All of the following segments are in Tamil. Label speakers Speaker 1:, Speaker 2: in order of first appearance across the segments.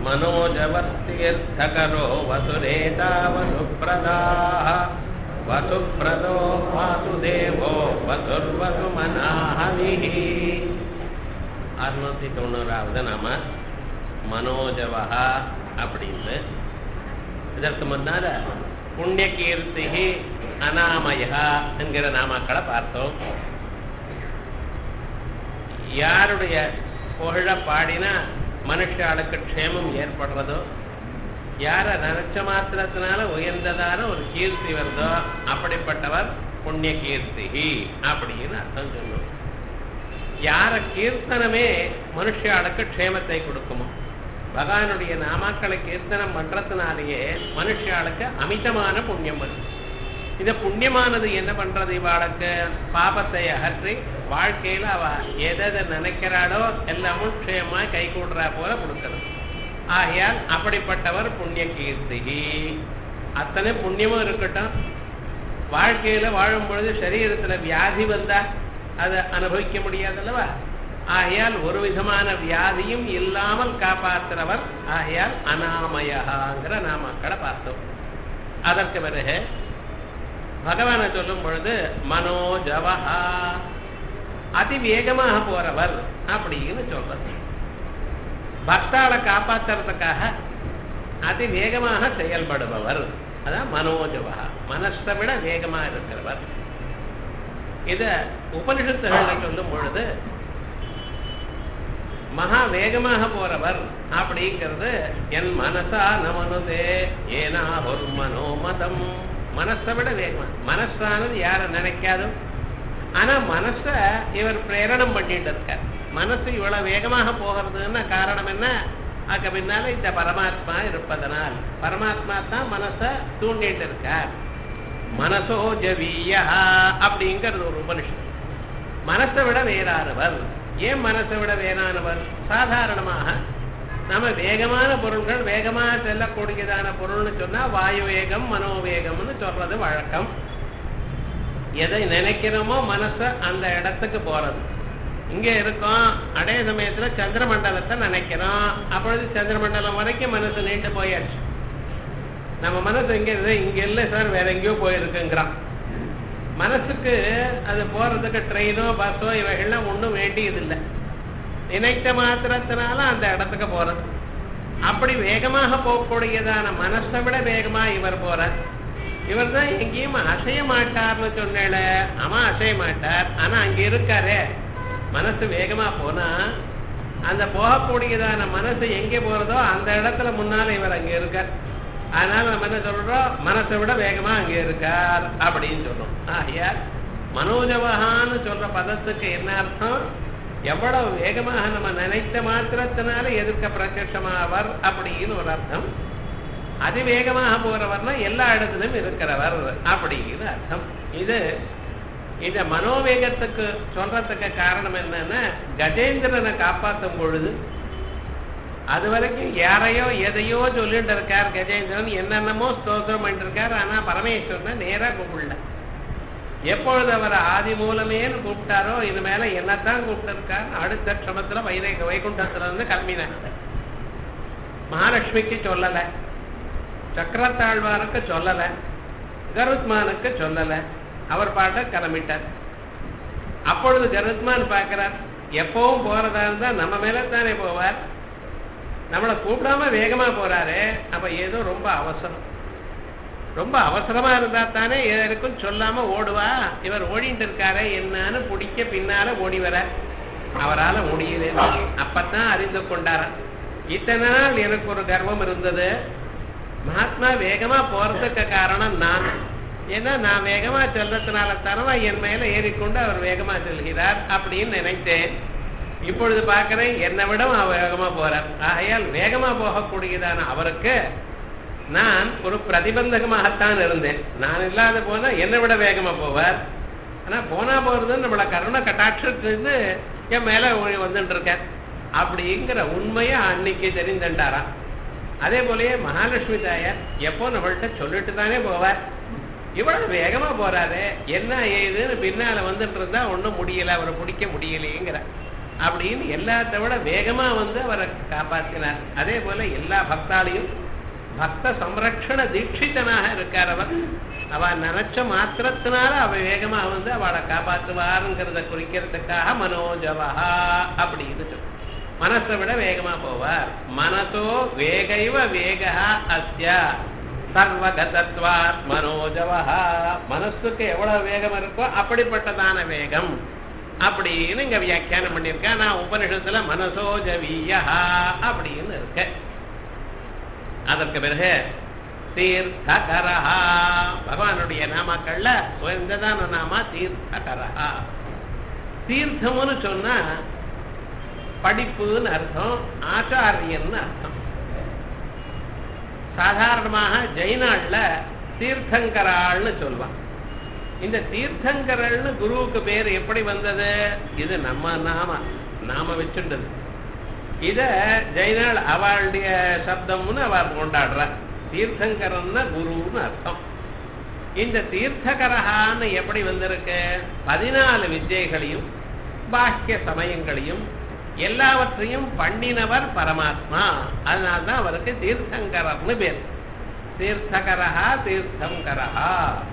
Speaker 1: मनोजवत्तीर्थकरो वसुरेतावसुप्रदाः वसुप्रदो वासुदेवो वसुर्वसुमनाहनिः அறுநூத்தி தொண்ணூறாவது நாம மனோஜவஹா அப்படின்னு இதற்கு முன்னால புண்ணிய கீர்த்தி அனாமயா என்கிற நாமாக்களை பார்த்தோம் யாருடைய புகழ பாடினா மனுஷாளுக்கு க்ஷேமம் ஏற்படுறதோ யார நினைச்ச மாத்திரத்தினால உயர்ந்ததான ஒரு கீர்த்தி வருதோ அப்படிப்பட்டவர் புண்ணிய கீர்த்தி அப்படின்னு அர்த்தம் சொல்லும் யார கீர்த்தனமே மனுஷாளுக்கு க்ஷேமத்தை கொடுக்குமோ பகவானுடைய நாமாக்களை கீர்த்தனம் பண்றதுனாலேயே மனுஷாளுக்கு அமிதமான புண்ணியம் வரும் இந்த புண்ணியமானது என்ன பண்றது இவாளுக்கு பாபத்தை அகற்றி வாழ்க்கையில அவ எதை நினைக்கிறாளோ எல்லாமும் க்ஷேமா கை கூடுறா போல கொடுக்கிறது ஆகையால் அப்படிப்பட்டவர் புண்ணிய கீர்த்தி அத்தனை புண்ணியமும் இருக்கட்டும் வாழ்க்கையில வாழும் பொழுது சரீரத்துல வியாதி வந்தா அதை அனுபவிக்க முடியாதல்லவா ஆகையால் ஒரு விதமான வியாதியும் இல்லாமல் காப்பாற்றுறவர் ஆகையால் அனாமயகாங்கிற நாமக்களை பார்த்தோம் அதற்கு பிறகு பகவானை சொல்லும் பொழுது மனோஜவஹா அதி வேகமாக போறவர் அப்படின்னு சொல்றது பக்தாளை காப்பாத்துறதுக்காக அதி வேகமாக செயல்படுபவர் அதான் மனோஜவஹா மனசை விட வேகமா இருக்கிறவர் இத உபனிஷத்துகளை சொல்லும் பொழுது மகா வேகமாக போறவர் அப்படிங்கிறது என் மனசா நமனுதே ஏனா ஒரு மனோமதம் மனசை விட வேகமா மனசானது யார நினைக்காதோ ஆனா மனச இவர் பிரேரணம் பண்ணிட்டு இருக்கார் மனசு இவ்வளவு வேகமாக போகிறதுன்னா காரணம் என்ன அதுக்கு பின்னால இந்த பரமாத்மா இருப்பதனால் பரமாத்மா தான் மனச தூண்டிட்டு இருக்கார் மனசோ ஜவியா அப்படிங்கிறது ஒரு உபனிஷம் மனசை விட வேறானவர் ஏன் மனசை விட வேறானவர் சாதாரணமாக நம்ம வேகமான பொருள்கள் வேகமாக செல்லக்கூடியதான பொருள்னு சொன்னா வாயு வேகம் மனோவேகம்னு சொல்றது வழக்கம் எதை நினைக்கிறோமோ மனச அந்த இடத்துக்கு போறது இங்க இருக்கோம் அதே சமயத்துல சந்திரமண்டலத்தை நினைக்கிறோம் அப்பொழுது சந்திரமண்டலம் வரைக்கும் மனசு நீண்டு போயாச்சு நம்ம மனசு எங்க இருக்குது இங்க இல்லை சார் வேற எங்கேயோ போயிருக்குங்கிறான் மனசுக்கு அது போறதுக்கு ட்ரெயினோ பஸ்ஸோ இவைகள்லாம் ஒன்றும் வேண்டியதில்லை நினைத்த மாத்திரத்தினால அந்த இடத்துக்கு போறது அப்படி வேகமாக போகக்கூடியதான மனசை விட வேகமா இவர் போறார் இவர் தான் எங்கேயும் அசைய மாட்டார்னு சொன்னேல ஆமா அசைய மாட்டார் ஆனா அங்க இருக்காரே மனசு வேகமா போனா அந்த போகக்கூடியதான மனசு எங்கே போறதோ அந்த இடத்துல முன்னால இவர் அங்க இருக்கார் அதனால நம்ம என்ன சொல்றோம் மனசை விட வேகமா அங்க இருக்கார் அப்படின்னு சொல்றோம் ஆகையால் மனோஜவகான்னு சொல்ற பதத்துக்கு என்ன அர்த்தம் எவ்வளவு வேகமாக நம்ம நினைத்த மாத்திரத்தினால எதிர்க்க பிரத்யட்சமாவர் அப்படின்னு ஒரு அர்த்தம் அதிவேகமாக போறவர்னா எல்லா இடத்திலும் இருக்கிறவர் அப்படின்னு அர்த்தம் இது இந்த மனோவேகத்துக்கு சொல்றதுக்கு காரணம் என்னன்னா கஜேந்திரனை காப்பாற்றும் பொழுது அது வரைக்கும் யாரையோ எதையோ சொல்லிட்டு இருக்கார் கஜேந்திரன் என்னென்னமோ ஸ்தோத்திரம் பண்ணிட்டு இருக்கார் ஆனா பரமேஸ்வரனை நேரா கூப்பிடல எப்பொழுது அவர் ஆதி மூலமேன்னு கூப்பிட்டாரோ இது மேல என்னத்தான் கூப்பிட்டிருக்கார் அடுத்த க்ஷமத்துல வைரை வைகுண்டத்துல இருந்து கிளம்பினாங்க மகாலட்சுமிக்கு சொல்லல சக்கரத்தாழ்வாருக்கு சொல்லல கருத்மானுக்கு சொல்லல அவர் பாட்ட கிளம்பிட்டார் அப்பொழுது கருத்மான் பார்க்கிறார் எப்பவும் போறதா இருந்தா நம்ம மேல தானே போவார் நம்மளை கூப்பிடாம வேகமா போறாரு அப்ப ஏதோ ரொம்ப அவசரம் ரொம்ப அவசரமா இருந்தா தானே எதற்கும் சொல்லாம ஓடுவா இவர் ஓடிட்டு இருக்காரு என்னன்னு பிடிக்க பின்னால ஓடி வர அவரால் முடியல அப்பத்தான் அறிந்து கொண்டார இத்தனை நாள் எனக்கு ஒரு கர்வம் இருந்தது மகாத்மா வேகமா போறதுக்கு காரணம் நான் ஏன்னா நான் வேகமா செல்றதுனால தானவா என் மேல ஏறிக்கொண்டு அவர் வேகமா செல்கிறார் அப்படின்னு நினைத்தேன் இப்பொழுது பார்க்கிறேன் என்னை விட அவர் வேகமா போறார் ஆகையால் வேகமா போகக்கூடியதான அவருக்கு நான் ஒரு பிரதிபந்தகமாகத்தான் இருந்தேன் நான் இல்லாத போனா என்னை விட வேகமா போவார் ஆனா போனா போறது நம்மள கருணை கட்டாட்சத்துலேருந்து என் மேல வந்துட்டு இருக்க அப்படிங்கிற உண்மையை அன்னைக்கு தெரிந்துட்டாராம் அதே போலயே மகாலட்சுமி தாயார் எப்போ நம்மள்கிட்ட சொல்லிட்டு தானே போவார் இவ்வளவு வேகமா போறாரு என்ன ஏதுன்னு பின்னால வந்துட்டு இருந்தா ஒண்ணும் முடியல அவரை பிடிக்க முடியலையேங்கிற அப்படின்னு எல்லாத்த விட வேகமா வந்து அவரை காப்பாற்றினார் அதே போல எல்லா பக்தாலையும் பக்த சம்ரக்ஷண தீட்சிதனாக இருக்கார் அவர் அவ நினைச்ச மாத்திரத்தினால அவ வேகமா வந்து அவளை காப்பாற்றுவாருங்கிறத குறிக்கிறதுக்காக மனோஜவஹா அப்படின்னு சொல்லு மனசை விட வேகமா போவார் மனசோ வேகைவ வேகா அஸ்ய சர்வகதத்வாத் மனோஜவஹா மனசுக்கு எவ்வளவு வேகம் இருக்கோ அப்படிப்பட்டதான வேகம் அப்படின்னு இங்க வியாக்கியானம் பண்ணியிருக்கேன் நான் உபனிஷத்துல மனசோஜவீயா அப்படின்னு இருக்கு அதற்கு பிறகு தீர்த்தகரஹா பகவானுடைய நாமாக்கள்ல உயர்ந்ததான நாமா தீர்த்தகரஹா தீர்த்தம்னு சொன்னா படிப்புன்னு அர்த்தம் ஆச்சாரியன்னு அர்த்தம் சாதாரணமாக ஜெயினாள்ல தீர்த்தங்கராள்னு சொல்வான் இந்த தீர்த்தங்கரல்னு குருவுக்கு பேர் எப்படி வந்தது இது நம்ம நாம நாம வச்சுட்டது இத ஜெயினாள் அவளுடைய சப்தம்னு அவள் கொண்டாடுறா தீர்த்தங்கரன்னா குருன்னு அர்த்தம் இந்த தீர்த்தகரகான்னு எப்படி வந்திருக்கு பதினாலு வித்யைகளையும் பாக்கிய சமயங்களையும் எல்லாவற்றையும் பண்ணினவர் பரமாத்மா அதனால்தான் அவருக்கு தீர்த்தங்கரர்னு பேர் தீர்த்தகரஹா தீர்த்தங்கரஹா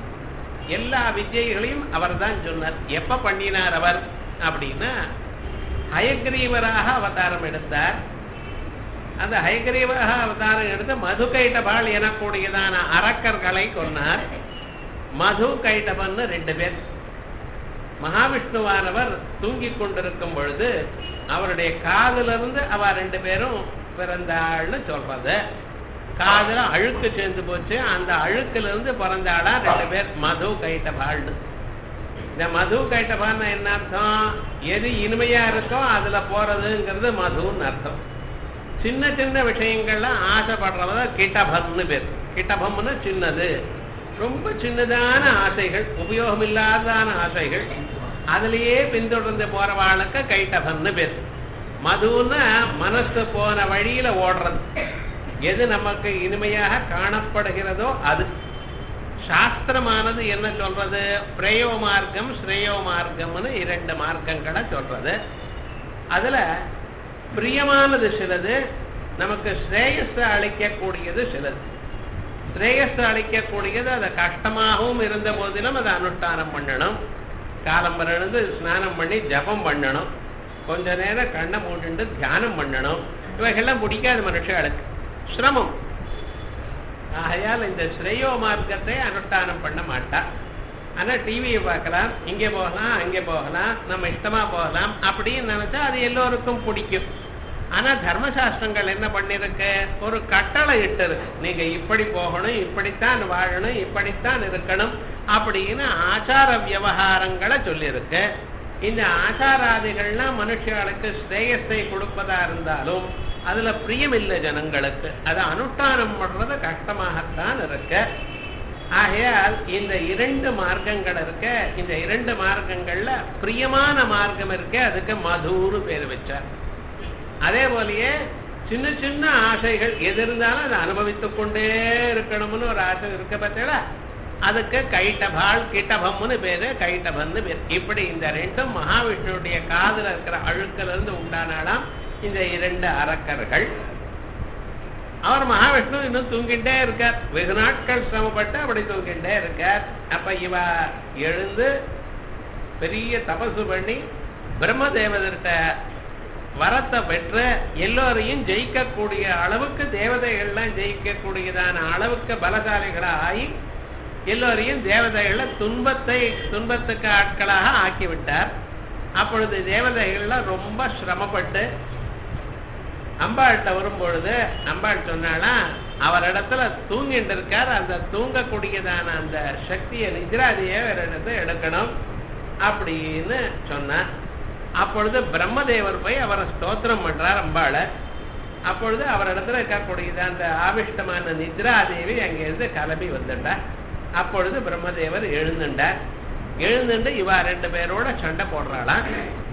Speaker 1: எல்லா வித்யைகளையும் அவர் தான் சொன்னார் எப்ப பண்ணினார் அவர் அப்படின்னா ஹயக்ரீவராக அவதாரம் எடுத்தார் அந்த ஹயக்ரீவராக அவதாரம் எடுத்து மது கைட்டபால் எனக்கூடியதான அரக்கர்களை கொன்னார் மது கைட்டபன்னு ரெண்டு பேர் மகாவிஷ்ணுவானவர் தூங்கிக் கொண்டிருக்கும் பொழுது அவருடைய காதிலிருந்து அவ ரெண்டு பேரும் பிறந்தாள்னு சொல்றது காதுல அழுக்கு சேர்ந்து போச்சு அந்த அழுக்குல இருந்து பிறந்தாளா ரெண்டு பேர் மது கைட்டபாள்னு இந்த மது கைட்டபான்னு என்ன அர்த்தம் எது இனிமையா இருக்கோ அதுல போறதுங்கிறது மதுன்னு அர்த்தம் சின்ன சின்ன விஷயங்கள்லாம் ஆசைப்படுறவங்க கிட்டபம்னு பேர் கிட்டபம்னு சின்னது ரொம்ப சின்னதான ஆசைகள் உபயோகம் இல்லாதான ஆசைகள் அதுலயே பின்தொடர்ந்து போறவாளுக்கு கைட்டபம்னு பேர் மதுன்னா மனசு போன வழியில ஓடுறது எது நமக்கு இனிமையாக காணப்படுகிறதோ அது சாஸ்திரமானது என்ன சொல்றது பிரயோ மார்க்கம் ஸ்ரேயோ மார்க்கம்னு இரண்டு மார்க்கங்களை சொல்றது அதுல பிரியமானது சிலது நமக்கு ஸ்ரேயஸ அளிக்கக்கூடியது சிலது ஸ்ரேயஸ அளிக்கக்கூடியது அது கஷ்டமாகவும் இருந்த போதிலும் அதை அனுஷ்டானம் பண்ணணும் காலம் எழுந்து ஸ்நானம் பண்ணி ஜபம் பண்ணணும் கொஞ்ச நேரம் கண்ணை மூடிண்டு தியானம் பண்ணணும் இவைகள்லாம் பிடிக்காது மனுஷர்களுக்கு சிரமம் ஆகையால் இந்த ஸ்ரேயோ மார்க்கத்தை அனுஷ்டானம் பண்ண மாட்டா ஆனா டிவியை பார்க்கலாம் இங்கே போகலாம் அங்கே போகலாம் நம்ம இஷ்டமா போகலாம் அப்படின்னு நினைச்சா அது எல்லோருக்கும் பிடிக்கும் ஆனா தர்மசாஸ்திரங்கள் என்ன பண்ணிருக்கு ஒரு கட்டளை இட்டு இருக்கு நீங்க இப்படி போகணும் இப்படித்தான் வாழணும் இப்படித்தான் இருக்கணும் அப்படின்னு ஆச்சார விவகாரங்களை சொல்லியிருக்கு இந்த ஆச்சாராதிகள்லாம் மனுஷர்களுக்கு ஸ்ரேயஸை கொடுப்பதா இருந்தாலும் அதுல பிரியம் இல்லை ஜனங்களுக்கு அதை அனுஷ்டானம் பண்றது கஷ்டமாகத்தான் இருக்கு ஆகையால் இந்த இரண்டு மார்க்கங்கள் இருக்க இந்த இரண்டு மார்க்கங்கள்ல பிரியமான மார்க்கம் இருக்க அதுக்கு மதுன்னு பேர் வச்சார் அதே போலயே சின்ன சின்ன ஆசைகள் எது இருந்தாலும் அதை அனுபவித்துக் கொண்டே இருக்கணும்னு ஒரு ஆசை இருக்க பார்த்தீங்களா அதுக்கு கைட்டபால் கிட்டபம்னு பேரு கைட்டபம்னு பேர் இப்படி இந்த ரெண்டும் மகாவிஷ்ணுடைய காதுல இருக்கிற அழுக்குல இருந்து உண்டானாலாம் இந்த இரண்டு அரக்கர்கள் அவர் மகாவிஷ்ணு இன்னும் தூங்கிட்டே இருக்கார் வெகு நாட்கள் சிரமப்பட்டு அப்படி தூங்கிட்டே இருக்கார் அப்ப இவ எழுந்து பெரிய தபசு பண்ணி பிரம்மதேவதர்கிட்ட வரத்தை பெற்று எல்லோரையும் ஜெயிக்கக்கூடிய அளவுக்கு தேவதைகள்லாம் ஜெயிக்கக்கூடியதான அளவுக்கு பலசாலிகளா ஆகி எல்லோரையும் தேவதைகளை துன்பத்தை துன்பத்துக்கு ஆட்களாக ஆக்கிவிட்டார் அப்பொழுது தேவதைகள்லாம் ரொம்ப சிரமப்பட்டு அம்பாள்கிட்ட வரும்பொழுது அம்பாள் சொன்னாலா அவர் இடத்துல தூங்கிட்டு இருக்கார் அந்த தூங்கக்கூடியதான அந்த சக்தியை நிஜராதியை வேற இடத்துல எடுக்கணும் அப்படின்னு சொன்னார் அப்பொழுது பிரம்மதேவர் போய் அவரை ஸ்தோத்திரம் பண்றார் அம்பாளை அப்பொழுது அவர் இடத்துல இருக்கக்கூடியது அந்த ஆவிஷ்டமான நித்ராதேவி அங்கிருந்து கிளம்பி வந்துட்டார் அப்பொழுது பிரம்மதேவர் எழுந்துட்டார் எழுந்துட்டு இவா ரெண்டு பேரோட சண்டை போடுறாளாம்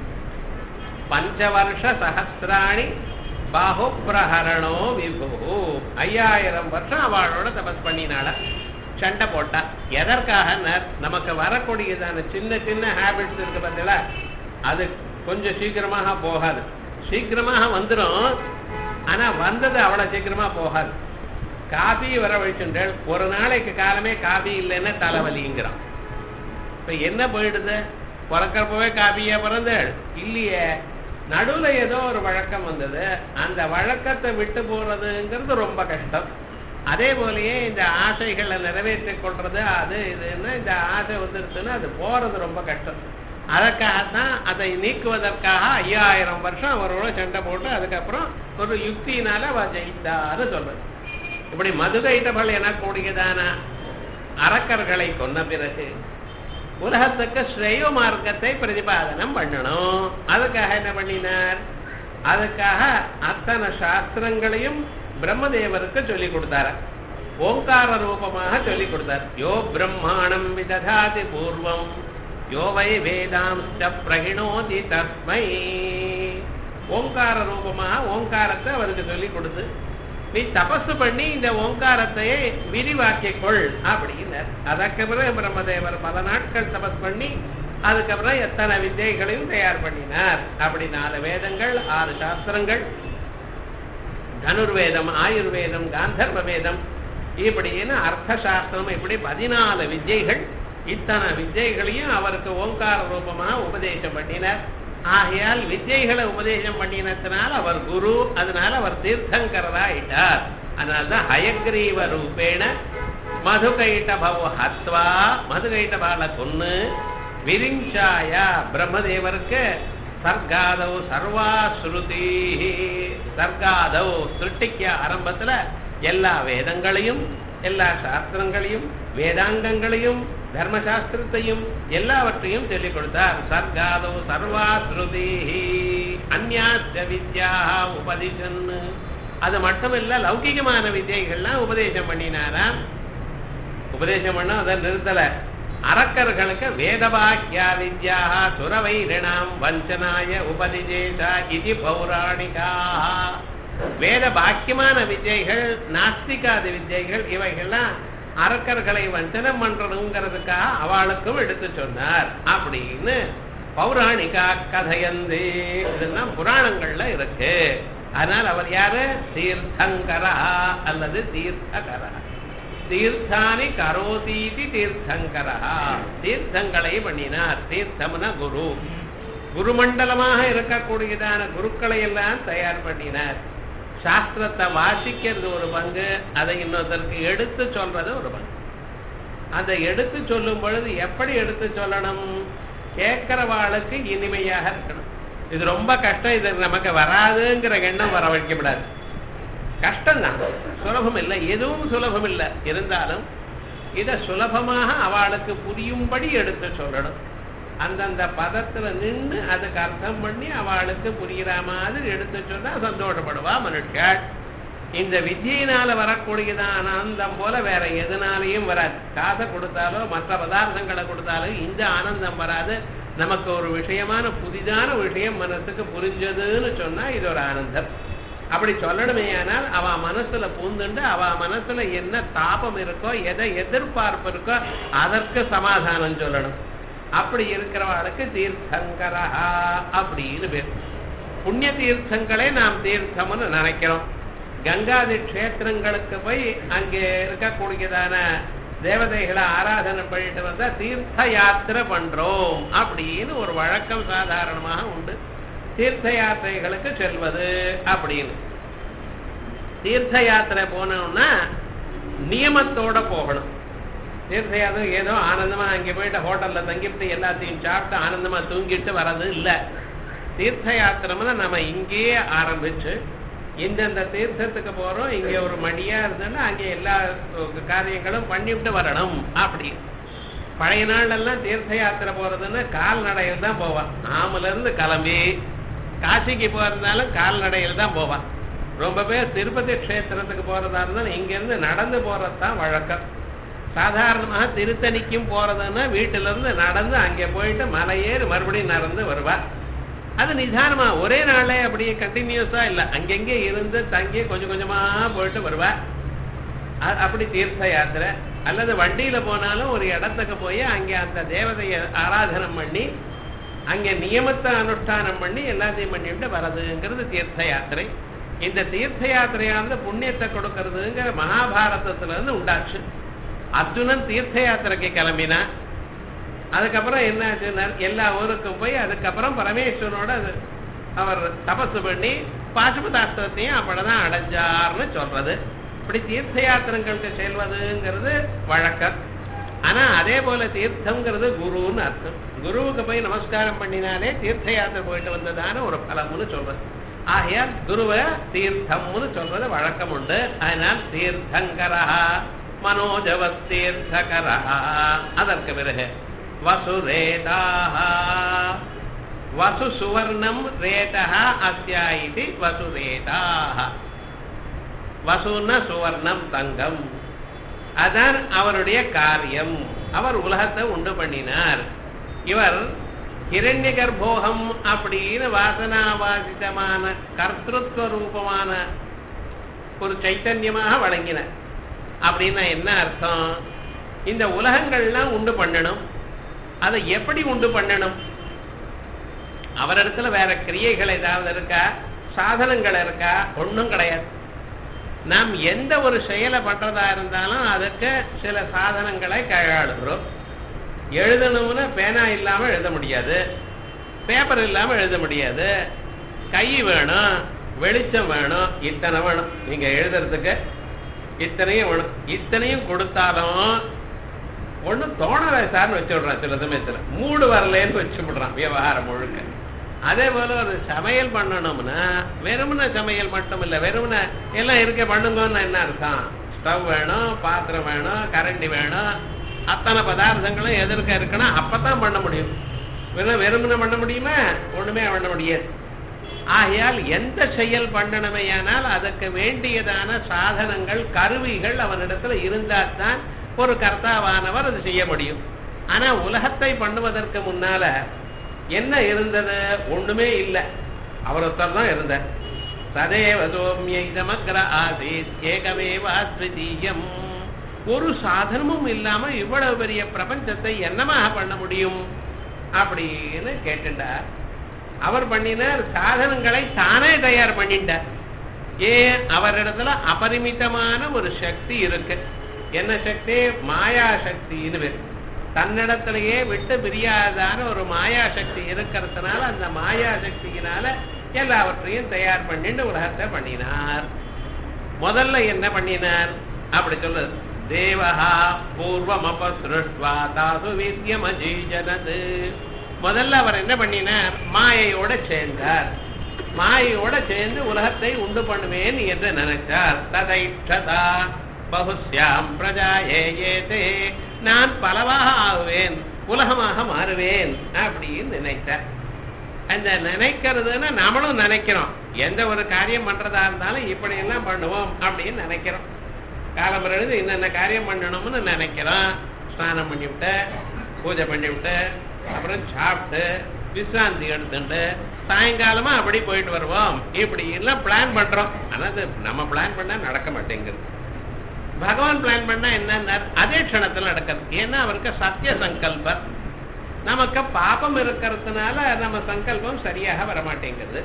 Speaker 1: பஞ்சவர்ஷ சகசிராணி பாஹு பிரஹரணோ விபு ஐயாயிரம் வருஷம் அவளோட தபஸ் பண்ணினாள சண்டை போட்டா எதற்காக நமக்கு வரக்கூடியதான சின்ன சின்ன ஹேபிட்ஸ் இருக்கு பார்த்தீங்களா அது கொஞ்சம் சீக்கிரமாக போகாது சீக்கிரமாக வந்துடும் ஆனா வந்தது அவ்வளவு சீக்கிரமா போகாது காபி வரவழைச்சுட்டால் ஒரு நாளைக்கு காலமே காபி இல்லைன்னா தலைவலிங்கிறான் இப்ப என்ன போயிடுது பிறக்கிறப்பவே காபியா பிறந்தாள் இல்லையே நடுவுல ஏதோ ஒரு வழக்கம் வந்தது அந்த வழக்கத்தை விட்டு போறதுங்கிறது ரொம்ப கஷ்டம் அதே போலயே இந்த ஆசைகளை நிறைவேற்றிக் கொள்றது அது இதுன்னா இந்த ஆசை வந்துருச்சுன்னா அது போறது ரொம்ப கஷ்டம் அதற்காகத்தான் அதை நீக்குவதற்காக ஐயாயிரம் வருஷம் அவரோட சண்டை போட்டு அதுக்கப்புறம் ஒரு யுக்தியினால அவ ஜெயித்தாரு சொல்றது இப்படி மதுகைட்டபல் எனக்கூடியதான அரக்கர்களை கொன்ன பிறகு உலகத்துக்கு ஸ்ரேய மார்க்கத்தை பிரதிபாதனம் பண்ணணும் அதுக்காக என்ன பண்ணினார் அதுக்காக அத்தனை சாஸ்திரங்களையும் பிரம்மதேவருக்கு சொல்லி கொடுத்தாரு ஓங்கார ரூபமாக சொல்லி கொடுத்தார் யோ பிரம்மாணம் விததாதி பூர்வம் யோ வை வேதாம்ச பிரகிணோதி தஸ்மை ஓங்கார ரூபமாக ஓங்காரத்தை அவருக்கு சொல்லி கொடுத்து நீ தபசு பண்ணி இந்த ஓங்காரத்தையே விரிவாக்கிக்கொள் அப்படின்னார் அதற்கு பிறகு பிரம்மதேவர் பல நாட்கள் தபஸ் பண்ணி அதுக்கப்புறம் எத்தனை வித்தைகளையும் தயார் பண்ணினார் அப்படி நாலு வேதங்கள் ஆறு சாஸ்திரங்கள் தனுர்வேதம் ஆயுர்வேதம் காந்தர்வ வேதம் இப்படின்னு அர்த்த சாஸ்திரம் இப்படி பதினாலு வித்யைகள் இத்தனை வித்யைகளையும் அவருக்கு ஓங்கார ரூபமா உபதேசம் பண்ணினார் ஆகையால் வித்யைகளை உபதேசம் பண்ணினத்தினால் அவர் குரு அதனால அவர் தீர்த்தங்கரரா ஆயிட்டார் அதனால்தான் ஹயக்ரீவ ரூபேண மதுகைட்டபவ ஹத்வா மதுகைட்டபால கொன்னு விரிஞ்சாய பிரம்மதேவருக்கு சர்க்காதவ் சர்வா ஸ்ருதி சர்க்காதவ் சிருஷ்டிக்க ஆரம்பத்துல எல்லா வேதங்களையும் எல்லா சாஸ்திரங்களையும் வேதாங்கங்களையும் தர்மசாஸ்திரத்தையும் எல்லாவற்றையும் சொல்லிக் கொடுத்தார் சர்க்காதோ சர்வா ஸ்ருதி அந்யாஸ்ய வித்யா உபதிஷன் அது மட்டுமில்ல லௌகிகமான வித்யைகள்லாம் உபதேசம் பண்ணினாராம் உபதேசம் பண்ண அதை நிறுத்தல அரக்கர்களுக்கு வேதவாக்கியா வித்யா சுரவைரிணாம் வஞ்சனாய உபதிஜேஷா இது பௌராணிகா வேத பாக்கியமான வித்யைகள் நாஸ்திகாதி வித்யைகள் இவைகள்லாம் அரக்கர்களை வஞ்சனம் பண்றதுங்கிறதுக்காக அவளுக்கும் எடுத்து சொன்னார் அப்படின்னு பௌராணிகா கதையந்து இதெல்லாம் புராணங்கள்ல இருக்கு அதனால் அவர் யாரு தீர்த்தங்கரா அல்லது தீர்த்தகரா தீர்த்தானி கரோதீதி தீர்த்தங்கரா தீர்த்தங்களை பண்ணினார் தீர்த்தம்னா குரு குருமண்டலமாக இருக்கக்கூடியதான குருக்களை எல்லாம் தயார் பண்ணினார் சாஸ்திரத்தை வாசிக்கிறது ஒரு பங்கு அதை இன்னொருத்தருக்கு எடுத்து சொல்றது ஒரு பங்கு அந்த எடுத்து சொல்லும் பொழுது எப்படி எடுத்து சொல்லணும் கேட்கிறவாளுக்கு இனிமையாக இருக்கணும் இது ரொம்ப கஷ்டம் இது நமக்கு வராதுங்கிற எண்ணம் வர வைக்கப்படாது கஷ்டம்தான் சுலபம் இல்லை எதுவும் சுலபம் இல்லை இருந்தாலும் இதை சுலபமாக அவளுக்கு புரியும்படி எடுத்து சொல்லணும் அந்தந்த பதத்துல நின்று அதுக்கு அர்த்தம் பண்ணி அவளுக்கு புரிகிற மாதிரி எடுத்து சொன்னா சந்தோஷப்படுவா மனுஷாள் இந்த வித்தியினால வரக்கூடியதான் ஆனந்தம் போல வேற எதனாலையும் வராது காசை கொடுத்தாலோ மற்ற பதார்த்தங்களை கொடுத்தாலோ இந்த ஆனந்தம் வராது நமக்கு ஒரு விஷயமான புதிதான விஷயம் மனசுக்கு புரிஞ்சதுன்னு சொன்னா இது ஒரு ஆனந்தம் அப்படி சொல்லணுமே ஆனால் அவ மனசுல பூந்துண்டு அவ மனசுல என்ன தாபம் இருக்கோ எதை எதிர்பார்ப்பு இருக்கோ அதற்கு சமாதானம் சொல்லணும் அப்படி இருக்கிறவளுக்கு தீர்த்தங்கரா அப்படின்னு பேர் புண்ணிய தீர்த்தங்களே நாம் தீர்த்தம்னு நினைக்கிறோம் கங்காதி க்ஷேத்திரங்களுக்கு போய் அங்கே இருக்கக்கூடியதான தேவதைகளை ஆராதனை பண்ணிட்டு வந்தா தீர்த்த யாத்திரை பண்றோம் அப்படின்னு ஒரு வழக்கம் சாதாரணமாக உண்டு தீர்த்த யாத்திரைகளுக்கு செல்வது அப்படின்னு தீர்த்த யாத்திரை போனோம்னா நியமத்தோட போகணும் தீர்த்த யாத்திரை ஏதோ ஆனந்தமா அங்கே போயிட்டு ஹோட்டல்ல தங்கிட்டு எல்லாத்தையும் சாப்பிட்டு ஆனந்தமா தூங்கிட்டு வர்றது இல்லை தீர்த்த யாத்திரம்னா நம்ம இங்கேயே ஆரம்பிச்சு இந்தந்த தீர்த்தத்துக்கு போறோம் இங்க ஒரு மடியா இருந்ததுன்னா அங்கே எல்லா காரியங்களும் பண்ணிவிட்டு வரணும் அப்படி பழைய நாள் எல்லாம் தீர்த்த யாத்திரை போறதுன்னா கால்நடையில் தான் போவான் ஆமல இருந்து கிளம்பி காசிக்கு போறதுனாலும் கால்நடையில் தான் போவான் ரொம்ப பேர் திருப்பதி க்ஷேத்திரத்துக்கு போறதா இருந்தாலும் இங்க இருந்து நடந்து போறது தான் வழக்கம் சாதாரணமாக திருத்தணிக்கும் போறதுன்னா வீட்டுல இருந்து நடந்து அங்கே போயிட்டு மலையேறி மறுபடியும் நடந்து வருவா அது நிதானமா ஒரே நாளே அப்படியே கண்டினியூஸா இல்ல அங்கங்கே இருந்து தங்கி கொஞ்சம் கொஞ்சமா போயிட்டு வருவா அ- அப்படி தீர்த்த யாத்திரை அல்லது வண்டியில போனாலும் ஒரு இடத்துக்கு போய் அங்கே அந்த தேவதையை ஆராதனம் பண்ணி அங்க நியமத்தை அனுஷ்டானம் பண்ணி எல்லாத்தையும் பண்ணிட்டு வர்றதுங்கிறது தீர்த்த யாத்திரை இந்த தீர்த்த யாத்திரையானது புண்ணியத்தை கொடுக்கறதுங்கிற மகாபாரதத்துல இருந்து உண்டாச்சு அர்ஜுனன் தீர்த்த யாத்திரைக்கு கிளம்பினா அதுக்கப்புறம் என்னாச்சுன்னா எல்லா ஊருக்கும் போய் அதுக்கப்புறம் பரமேஸ்வரனோட அது அவர் தபசு பண்ணி பாசுபதாஸ்திரத்தையும் அப்பதான் அடைஞ்சார்னு சொல்றது இப்படி தீர்த்த யாத்திரங்களுக்கு செல்வதுங்கிறது வழக்கம் ஆனா அதே போல தீர்த்தம்ங்கிறது குருன்னு அர்த்தம் குருவுக்கு போய் நமஸ்காரம் பண்ணினாலே தீர்த்த யாத்திரை போயிட்டு வந்ததான ஒரு பலம்னு சொல்றது ஆகையால் குருவை தீர்த்தம்னு சொல்றது வழக்கம் உண்டு அதனால் தீர்த்தங்கரா மனோஜவ தீர்த்தகரா அதற்கு பிறகு வசுரேதாக வசு சுவர்ணம் ரேதா அஸ்யா இது வசுரேதாக வசுன்னா சுவர்ணம் தங்கம் அதான் அவருடைய காரியம் அவர் உலகத்தை உண்டு பண்ணினார் இவர் இரண்ய கர்ப்போகம் அப்படின்னு வாசனாவாசிதமான கர்த்திருவ ரூபமான ஒரு சைத்தன்யமாக வழங்கினார் அப்படின்னா என்ன அர்த்தம் இந்த உலகங்கள்லாம் உண்டு பண்ணணும் அதை எப்படி உண்டு பண்ணணும் அவரிடத்துல வேற கிரியைகள் ஏதாவது இருக்கா சாதனங்கள் இருக்கா ஒன்றும் கிடையாது நாம் எந்த ஒரு செயலை பண்றதா இருந்தாலும் அதுக்கு சில சாதனங்களை கையாளுகிறோம் எழுதணும்னு பேனா இல்லாம எழுத முடியாது பேப்பர் இல்லாம எழுத முடியாது கை வேணும் வெளிச்சம் வேணும் இத்தனை வேணும் நீங்க எழுதுறதுக்கு இத்தனையும் வேணும் இத்தனையும் கொடுத்தாலும் ஒன்றும் தோணலை சார்னு வச்சு விடுறான் சில சமயத்துல மூடு வரலேன்னு வச்சு விடுறான் விவகாரம் முழுக்க அதே போல ஒரு சமையல் பண்ணணும்னா வெறுமன சமையல் மட்டும் இல்லை வெறுமன எல்லாம் இருக்க பண்ணுங்கன்னு என்ன அர்த்தம் ஸ்டவ் வேணும் பாத்திரம் வேணும் கரண்டி வேணும் அத்தனை பதார்த்தங்களும் எதிர்க்க இருக்குன்னா அப்பதான் பண்ண முடியும் வெறும் வெறுமன பண்ண முடியுமா ஒண்ணுமே பண்ண முடியாது ஆகையால் எந்த செயல் பண்ணணுமையானால் அதுக்கு வேண்டியதான சாதனங்கள் கருவிகள் அவனிடத்துல இருந்தால்தான் ஒரு கர்த்தாவானவர் அது செய்ய முடியும் ஆனா உலகத்தை பண்ணுவதற்கு முன்னால என்ன இருந்தது ஒண்ணுமே இல்லை அவர் ஒருத்தர் தான் இருந்தார் சதேவ சோமியமக்ர ஆசீத் ஏகமேவாஸ்வதீயம் ஒரு சாதனமும் இல்லாம இவ்வளவு பெரிய பிரபஞ்சத்தை என்னமாக பண்ண முடியும் அப்படின்னு கேட்டுட்டார் அவர் பண்ணினார் சாதனங்களை தானே தயார் பண்ணிட்டார் ஏன் அவரிடத்துல அபரிமிதமான ஒரு சக்தி இருக்கு என்ன சக்தி மாயா சக்தின்னு பேர் தன்னிடத்திலேயே விட்டு பிரியாதான ஒரு மாயா சக்தி இருக்கிறதுனால அந்த மாயா சக்தியினால எல்லாவற்றையும் தயார் பண்ணிட்டு உலகத்தை பண்ணினார் முதல்ல என்ன பண்ணினார் அப்படி சொல்றது தேவஹா பூர்வம் அபசிருஷ்டுவா தாசு வித்யம் அஜீஜனது முதல்ல அவர் என்ன பண்ணினார் மாயையோட சேர்ந்தார் மாயையோட சேர்ந்து உலகத்தை உண்டு பண்ணுவேன் என்று நினைச்சார் ததைஷதா பகுஸ்யாம் பிரஜா ஏதே நான் பலவாக ஆகுவேன் உலகமாக மாறுவேன் அப்படின்னு நினைத்தார் அந்த நினைக்கிறதுன்னு நம்மளும் நினைக்கிறோம் எந்த ஒரு காரியம் பண்றதா இருந்தாலும் இப்படி எல்லாம் பண்ணுவோம் அப்படின்னு நினைக்கிறோம் காலம் எழுது என்னென்ன காரியம் பண்ணணும்னு நினைக்கிறோம் ஸ்நானம் பண்ணிவிட்டு பூஜை பண்ணிவிட்டு அப்புறம் சாப்பிட்டு விசிராந்தி எடுத்துட்டு சாயங்காலமா அப்படி போயிட்டு வருவோம் இப்படி எல்லாம் பிளான் பண்றோம் ஆனா அது நம்ம பிளான் பண்ணா நடக்க மாட்டேங்குது பகவான் பிளான் பண்ணா என்ன அதே க்ஷணத்துல நடக்கிறது ஏன்னா அவருக்கு சத்திய சங்கல்பம் நமக்கு பாபம் இருக்கிறதுனால நம்ம சங்கல்பம் சரியாக வரமாட்டேங்குது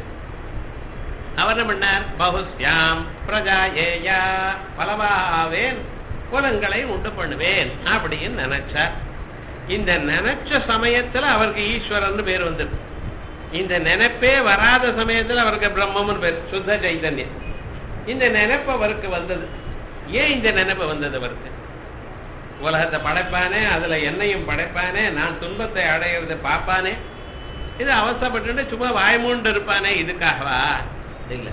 Speaker 1: அவர் என்ன பண்ணார் பகுஸ்யாம் பிரஜா ஏயா பலவாவேன் குலங்களை உண்டு பண்ணுவேன் அப்படின்னு நினைச்சார் இந்த நினைச்ச சமயத்துல அவருக்கு ஈஸ்வரன் பேர் வந்துருக்கு இந்த நினைப்பே வராத சமயத்துல அவருக்கு பிரம்மம்னு பேர் சுத்த சைதன்யம் இந்த நினைப்பு அவருக்கு வந்தது ஏன் இந்த நினைப்பு வந்தது அவருக்கு உலகத்தை படைப்பானே அதுல என்னையும் படைப்பானே நான் துன்பத்தை அடையிறத பார்ப்பானே இது அவசரப்பட்டு சும்மா வாய்மூண்டு இருப்பானே இதுக்காகவா இல்ல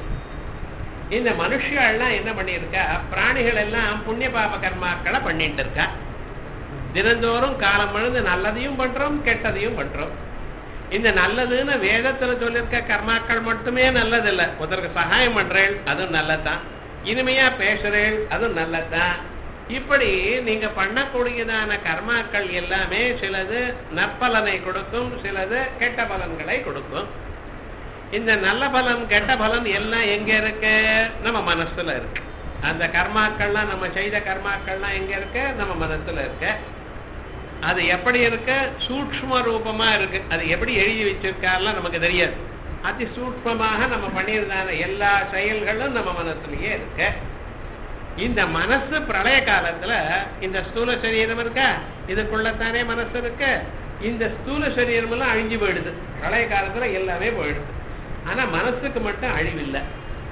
Speaker 1: இந்த மனுஷியெல்லாம் என்ன பண்ணியிருக்கா பிராணிகள் எல்லாம் புண்ணிய பாப கர்மாக்களை பண்ணிட்டு இருக்கா தினந்தோறும் காலம் பொழுது நல்லதையும் பண்றோம் கெட்டதையும் பண்றோம் இந்த நல்லதுன்னு வேதத்துல சொல்லியிருக்க கர்மாக்கள் மட்டுமே நல்லதில்லை ஒருத்தருக்கு சகாயம் பண்றேன் அதுவும் நல்லதுதான் இனிமையா பேசுறேன் அதுவும் நல்லதுதான் இப்படி நீங்க பண்ணக்கூடியதான கர்மாக்கள் எல்லாமே சிலது நற்பலனை கொடுக்கும் சிலது கெட்ட பலன்களை கொடுக்கும் இந்த நல்ல பலன் கெட்ட பலன் எல்லாம் எங்க இருக்கு நம்ம மனசுல இருக்கு அந்த கர்மாக்கள்லாம் நம்ம செய்த கர்மாக்கள்லாம் எங்க இருக்கு நம்ம மனசுல இருக்கு அது எப்படி இருக்கு சூக்ஷ்ம ரூபமா இருக்கு அது எப்படி எழுதி வச்சிருக்காருலாம் நமக்கு தெரியாது அதி சூக்ஷ்மமாக நம்ம பண்ணியிருந்தான எல்லா செயல்களும் நம்ம மனசுலயே இருக்கு இந்த மனசு பிரளய காலத்துல இந்த ஸ்தூல சரீரம் இருக்கா இதுக்குள்ளத்தானே மனசு இருக்கு இந்த ஸ்தூல சரீரம் எல்லாம் அழிஞ்சு போயிடுது பிரளய காலத்துல எல்லாமே போயிடுது ஆனா மனசுக்கு மட்டும் அழிவில்லை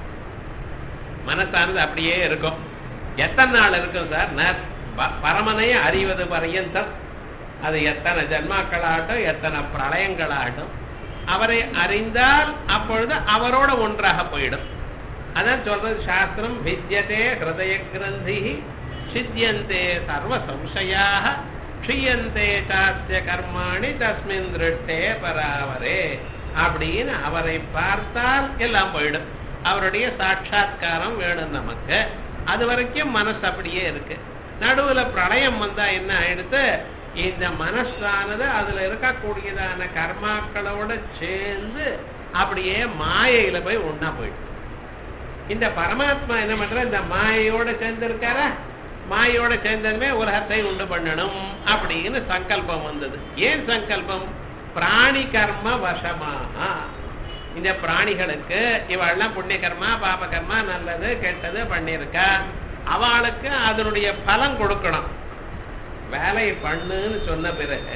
Speaker 1: மனசானது அப்படியே இருக்கும் எத்தனை நாள் இருக்கும் சார் நான் ப- பரமனை அறிவது பரியந்தம் அது எத்தனை ஜன்மாக்களாகட்டும் எத்தனை பிரளயங்களாகட்டும் அவரை அறிந்தால் அப்பொழுது அவரோட ஒன்றாக போயிடும் அதான் சொல்றது சாஸ்திரம் வித்யதே ஹிருதய கிரந்தி சித்தியந்தே சர்வ சம்சயாக க்ஷியந்தே சாஸ்திய கர்மாணி தஸ்மின் திருஷ்டே பராவரே அப்படின்னு அவரை பார்த்தால் எல்லாம் போயிடும் அவருடைய சாட்சா்காரம் வேணும் நமக்கு அது வரைக்கும் மனசு அப்படியே இருக்கு நடுவுல பிரளயம் வந்தா என்ன ஆயிடுத்து இந்த மனசானது அதுல இருக்கக்கூடியதான கர்மாக்களோட சேர்ந்து அப்படியே மாயையில போய் ஒண்ணா போயிடும் இந்த பரமாத்மா என்ன பண்ற இந்த மாயையோட சேர்ந்து இருக்காரா மாயோட சேர்ந்ததுமே உலகத்தை உண்டு பண்ணணும் அப்படின்னு சங்கல்பம் வந்தது ஏன் சங்கல்பம் பிராணி கர்ம வசமாக இந்த பிராணிகளுக்கு இவெல்லாம் புண்ணிய கர்மா பாப கர்மா நல்லது கெட்டது பண்ணியிருக்கா அவளுக்கு அதனுடைய பலன் கொடுக்கணும் வேலையை பண்ணுன்னு சொன்ன பிறகு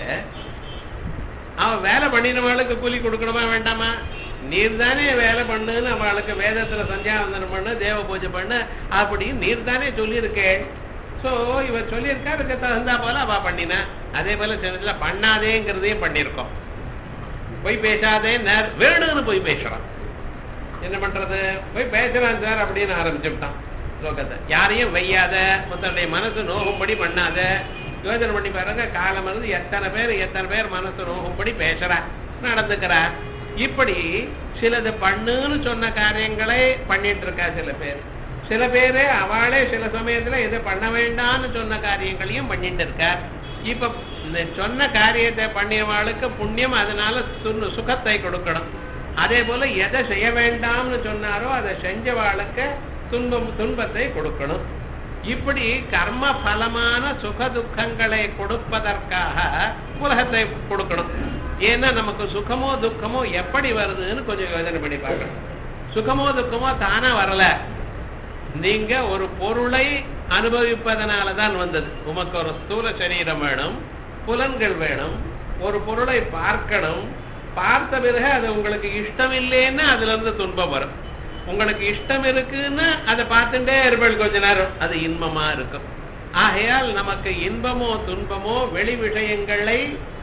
Speaker 1: அவன் வேலை பண்ணினவளுக்கு கூலி கொடுக்கணுமா வேண்டாமா நீர் தானே வேலை பண்ணுன்னு அவளுக்கு வேதத்துல சந்தியாவந்தனம் பண்ணு தேவ பூஜை பண்ணு அப்படின்னு நீர் தானே சொல்லியிருக்கேன் சோ இவ சொல்லியிருக்கா அதுக்கு தகுந்தா போல அவ பண்ணினா அதே போல சில பண்ணாதேங்கிறதையும் பண்ணியிருக்கோம் போய் பேசாதே நேர் வேணும்னு போய் பேசுறான் என்ன பண்றது போய் பேசுறான் சார் அப்படின்னு ஆரம்பிச்சுட்டான் லோகத்தை யாரையும் வையாத மொத்தனுடைய மனசு நோகும்படி பண்ணாத யோசனை பண்ணி பாருங்க காலம் இருந்து எத்தனை பேர் எத்தனை பேர் மனசு நோகும்படி பேசுறா நடந்துக்கிறா இப்படி சிலது பண்ணுன்னு சொன்ன காரியங்களை பண்ணிட்டு இருக்கா சில பேர் சில பேரு அவளே சில சமயத்துல இதை பண்ண வேண்டாம்னு சொன்ன காரியங்களையும் பண்ணிட்டு இருக்கா இப்ப இந்த சொன்ன காரியத்தை பண்ணியவாளுக்கு புண்ணியம் அதனால சுன்னு சுகத்தை கொடுக்கணும் அதே போல எதை செய்ய வேண்டாம்னு சொன்னாரோ அதை செஞ்சவாளுக்கு துன்பம் துன்பத்தை கொடுக்கணும் இப்படி கர்ம பலமான சுக துக்கங்களை கொடுப்பதற்காக உலகத்தை கொடுக்கணும் ஏன்னா நமக்கு சுகமோ துக்கமோ எப்படி வருதுன்னு கொஞ்சம் யோசனை பண்ணி பார்க்கணும் சுகமோ துக்கமோ தானா வரல நீங்க ஒரு பொருளை அனுபவிப்பதனால தான் வந்தது உமக்கு ஒரு ஸ்தூல சரீரம் வேணும் புலன்கள் வேணும் ஒரு பொருளை பார்க்கணும் பார்த்த பிறகு அது உங்களுக்கு இஷ்டம் இல்லைன்னா அதுல இருந்து துன்பம் வரும் உங்களுக்கு இஷ்டம் இருக்குன்னு அதை பார்த்துட்டே இருப்பேன் கொஞ்ச நேரம் அது இன்பமா இருக்கும் ஆகையால் நமக்கு இன்பமோ துன்பமோ வெளி விஷயங்களை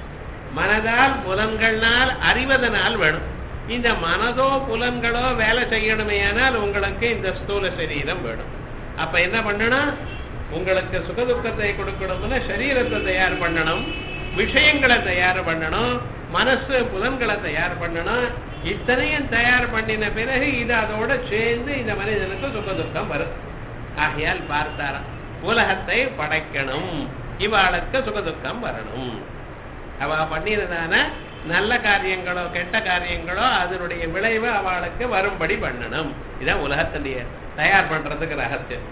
Speaker 1: மனதால் புலன்கள்னால் அறிவதனால் வேணும் இந்த மனதோ புலன்களோ வேலை செய்யணுமேயானால் உங்களுக்கு இந்த ஸ்தூல சரீரம் வேணும் அப்ப என்ன பண்ணணும் உங்களுக்கு சுகதுக்கத்தை கொடுக்கணும்னு சரீரத்தை தயார் பண்ணணும் விஷயங்களை தயார் பண்ணணும் மனசு புலன்களை தயார் பண்ணணும் இத்தனையும் தயார் பண்ணின பிறகு இது அதோட சேர்ந்து இந்த மனிதனுக்கு சுகதுக்கம் வரும் ஆகையால் பார்த்தாராம் உலகத்தை படைக்கணும் இவாளுக்கு சுகதுக்கம் வரணும் அவ பண்ணினதான நல்ல காரியங்களோ கெட்ட காரியங்களோ அதனுடைய விளைவு அவளுக்கு வரும்படி பண்ணணும் இதான் உலகத்தினுடைய தயார் பண்றதுக்கு ரகசியம்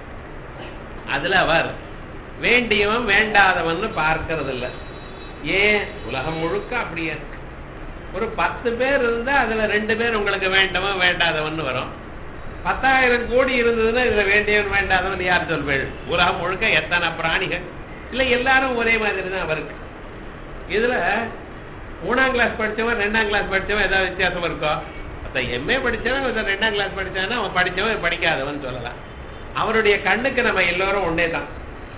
Speaker 1: அதுல அவர் வேண்டியவன் வேண்டாதவன்னு பார்க்கறது இல்ல ஏன் உலகம் முழுக்க அப்படியே இருக்கு ஒரு பத்து பேர் இருந்தா அதுல ரெண்டு பேர் உங்களுக்கு வேண்டவன் வேண்டாதவன் வரும் பத்தாயிரம் கோடி இருந்ததுன்னா இதுல வேண்டியவன் வேண்டாதவன் யார் சொல்வேள் உலகம் முழுக்க எத்தனை பிராணிகள் இல்ல எல்லாரும் ஒரே மாதிரி தான் அவருக்கு இதுல மூணாம் கிளாஸ் படிச்சவன் ரெண்டாம் கிளாஸ் படிச்சவன் ஏதாவது வித்தியாசம் இருக்கோ அப்ப எம்ஏ படிச்சவன் ஒருத்தன் ரெண்டாம் கிளாஸ் படிச்சானா அவன் படிச்சவன் படிக்காதவன் சொல்லலாம் அவருடைய கண்ணுக்கு நம்ம எல்லோரும் ஒன்னே தான்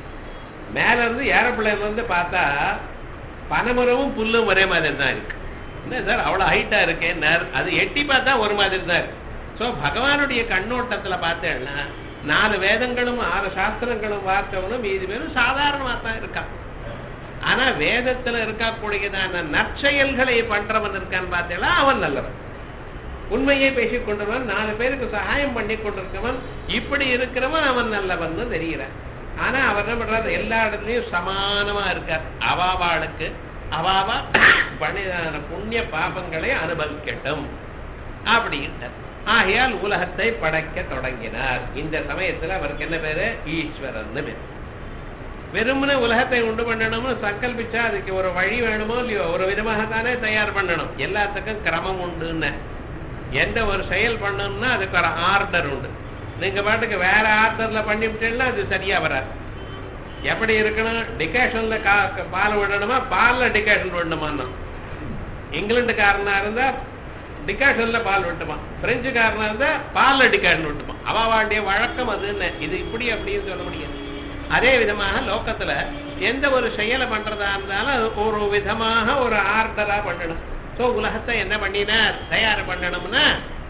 Speaker 1: மேல இருந்து ஏரோப்ளேன் வந்து பார்த்தா பனைமரமும் புல்லும் ஒரே மாதிரி தான் இருக்கு என்ன சார் அவ்வளவு ஹைட்டா இருக்கேன் அது எட்டி பார்த்தா ஒரு மாதிரி தான் இருக்கு ஸோ பகவானுடைய கண்ணோட்டத்துல பார்த்தேன்னா நாலு வேதங்களும் ஆறு சாஸ்திரங்களும் வார்த்தவனும் மீதி பேரும் சாதாரணமா தான் இருக்கான் ஆனா வேதத்துல இருக்கக்கூடியதான நற்செயல்களை பண்றவன் இருக்கான்னு பார்த்தேன்னா அவன் நல்லவன் உண்மையை பேசிக் கொண்டவன் நாலு பேருக்கு சகாயம் பண்ணி கொண்டிருக்கவன் இப்படி இருக்கிறவன் அவன் நல்லவன் தெரிகிறான் ஆனா அவர் என்ன பண்றாரு எல்லா இடத்துலயும் சமானமா இருக்கார் அவாவாளுக்கு அவாவா பண்ணிதான புண்ணிய பாபங்களை அனுபவிக்கட்டும் அப்படின்ட்டார் ஆகையால் உலகத்தை படைக்க தொடங்கினார் இந்த சமயத்துல அவருக்கு என்ன பேரு ஈஸ்வரன் பேர் வெறுமனே உலகத்தை உண்டு பண்ணணும்னு சங்கல்பிச்சா அதுக்கு ஒரு வழி வேணுமோ இல்லையோ ஒரு விதமாக தானே தயார் பண்ணணும் எல்லாத்துக்கும் கிரமம் உண்டுன்னு எந்த ஒரு செயல் பண்ணணும்னா அதுக்கு ஒரு ஆர்டர் உண்டு நீங்க பாட்டுக்கு வேற ஆர்டர்ல பண்ணிவிட்டீங்கன்னா அது சரியா வராது எப்படி இருக்கணும் டிகாஷன்ல பால் விடணுமா பால்ல டிகாஷன் விடணுமா இங்கிலாந்துக்காரனா இருந்தா டிகாஷன்ல பால் விட்டுமா பிரெஞ்சுக்காரனா இருந்தா பால்ல டிகாஷன் விட்டுமா அவ வாண்டிய வழக்கம் அதுன்னு இது இப்படி அப்படின்னு சொல்ல முடியாது அதே விதமாக லோகத்துல எந்த ஒரு செயலை பண்றதா இருந்தாலும் அது ஒரு விதமாக ஒரு ஆர்டரா பண்ணணும் சோ உலகத்தை என்ன பண்ணினார் தயார் பண்ணணும்னா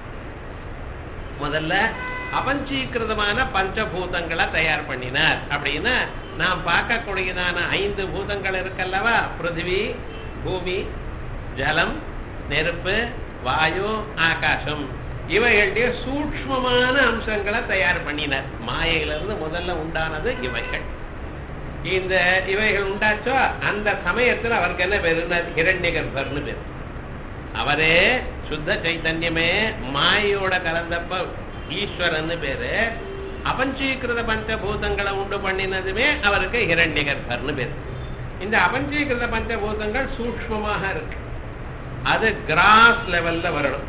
Speaker 1: முதல்ல அபஞ்சீகிருதமான பஞ்சபூதங்களை தயார் பண்ணினார் அப்படின்னா நாம் பார்க்கக்கூடியதான ஐந்து பூதங்கள் இருக்கல்லவா பிருத்திவி பூமி ஜலம் நெருப்பு வாயு ஆகாசம் இவைகளுடைய சூக்ஷ்மமான அம்சங்களை தயார் பண்ணினார் மாயையிலிருந்து முதல்ல உண்டானது இவைகள் இந்த இவைகள் உண்டாச்சோ அந்த சமயத்துல அவருக்கு என்ன பேருன்னா ஹிரண்யகர்பர்னு பேர் அவரே சுத்த சைத்தன்யமே மாயோட கலந்தப்ப ஈஸ்வரன் பேரு அபஞ்சீகிருத பஞ்சபூதங்களை உண்டு பண்ணினதுமே அவருக்கு ஹிரண்யகர்பர்னு பேர் இந்த அபஞ்சீகிருத பஞ்சபூதங்கள் சூக்ஷ்மமாக இருக்கு அது கிராஸ் லெவல்ல வரணும்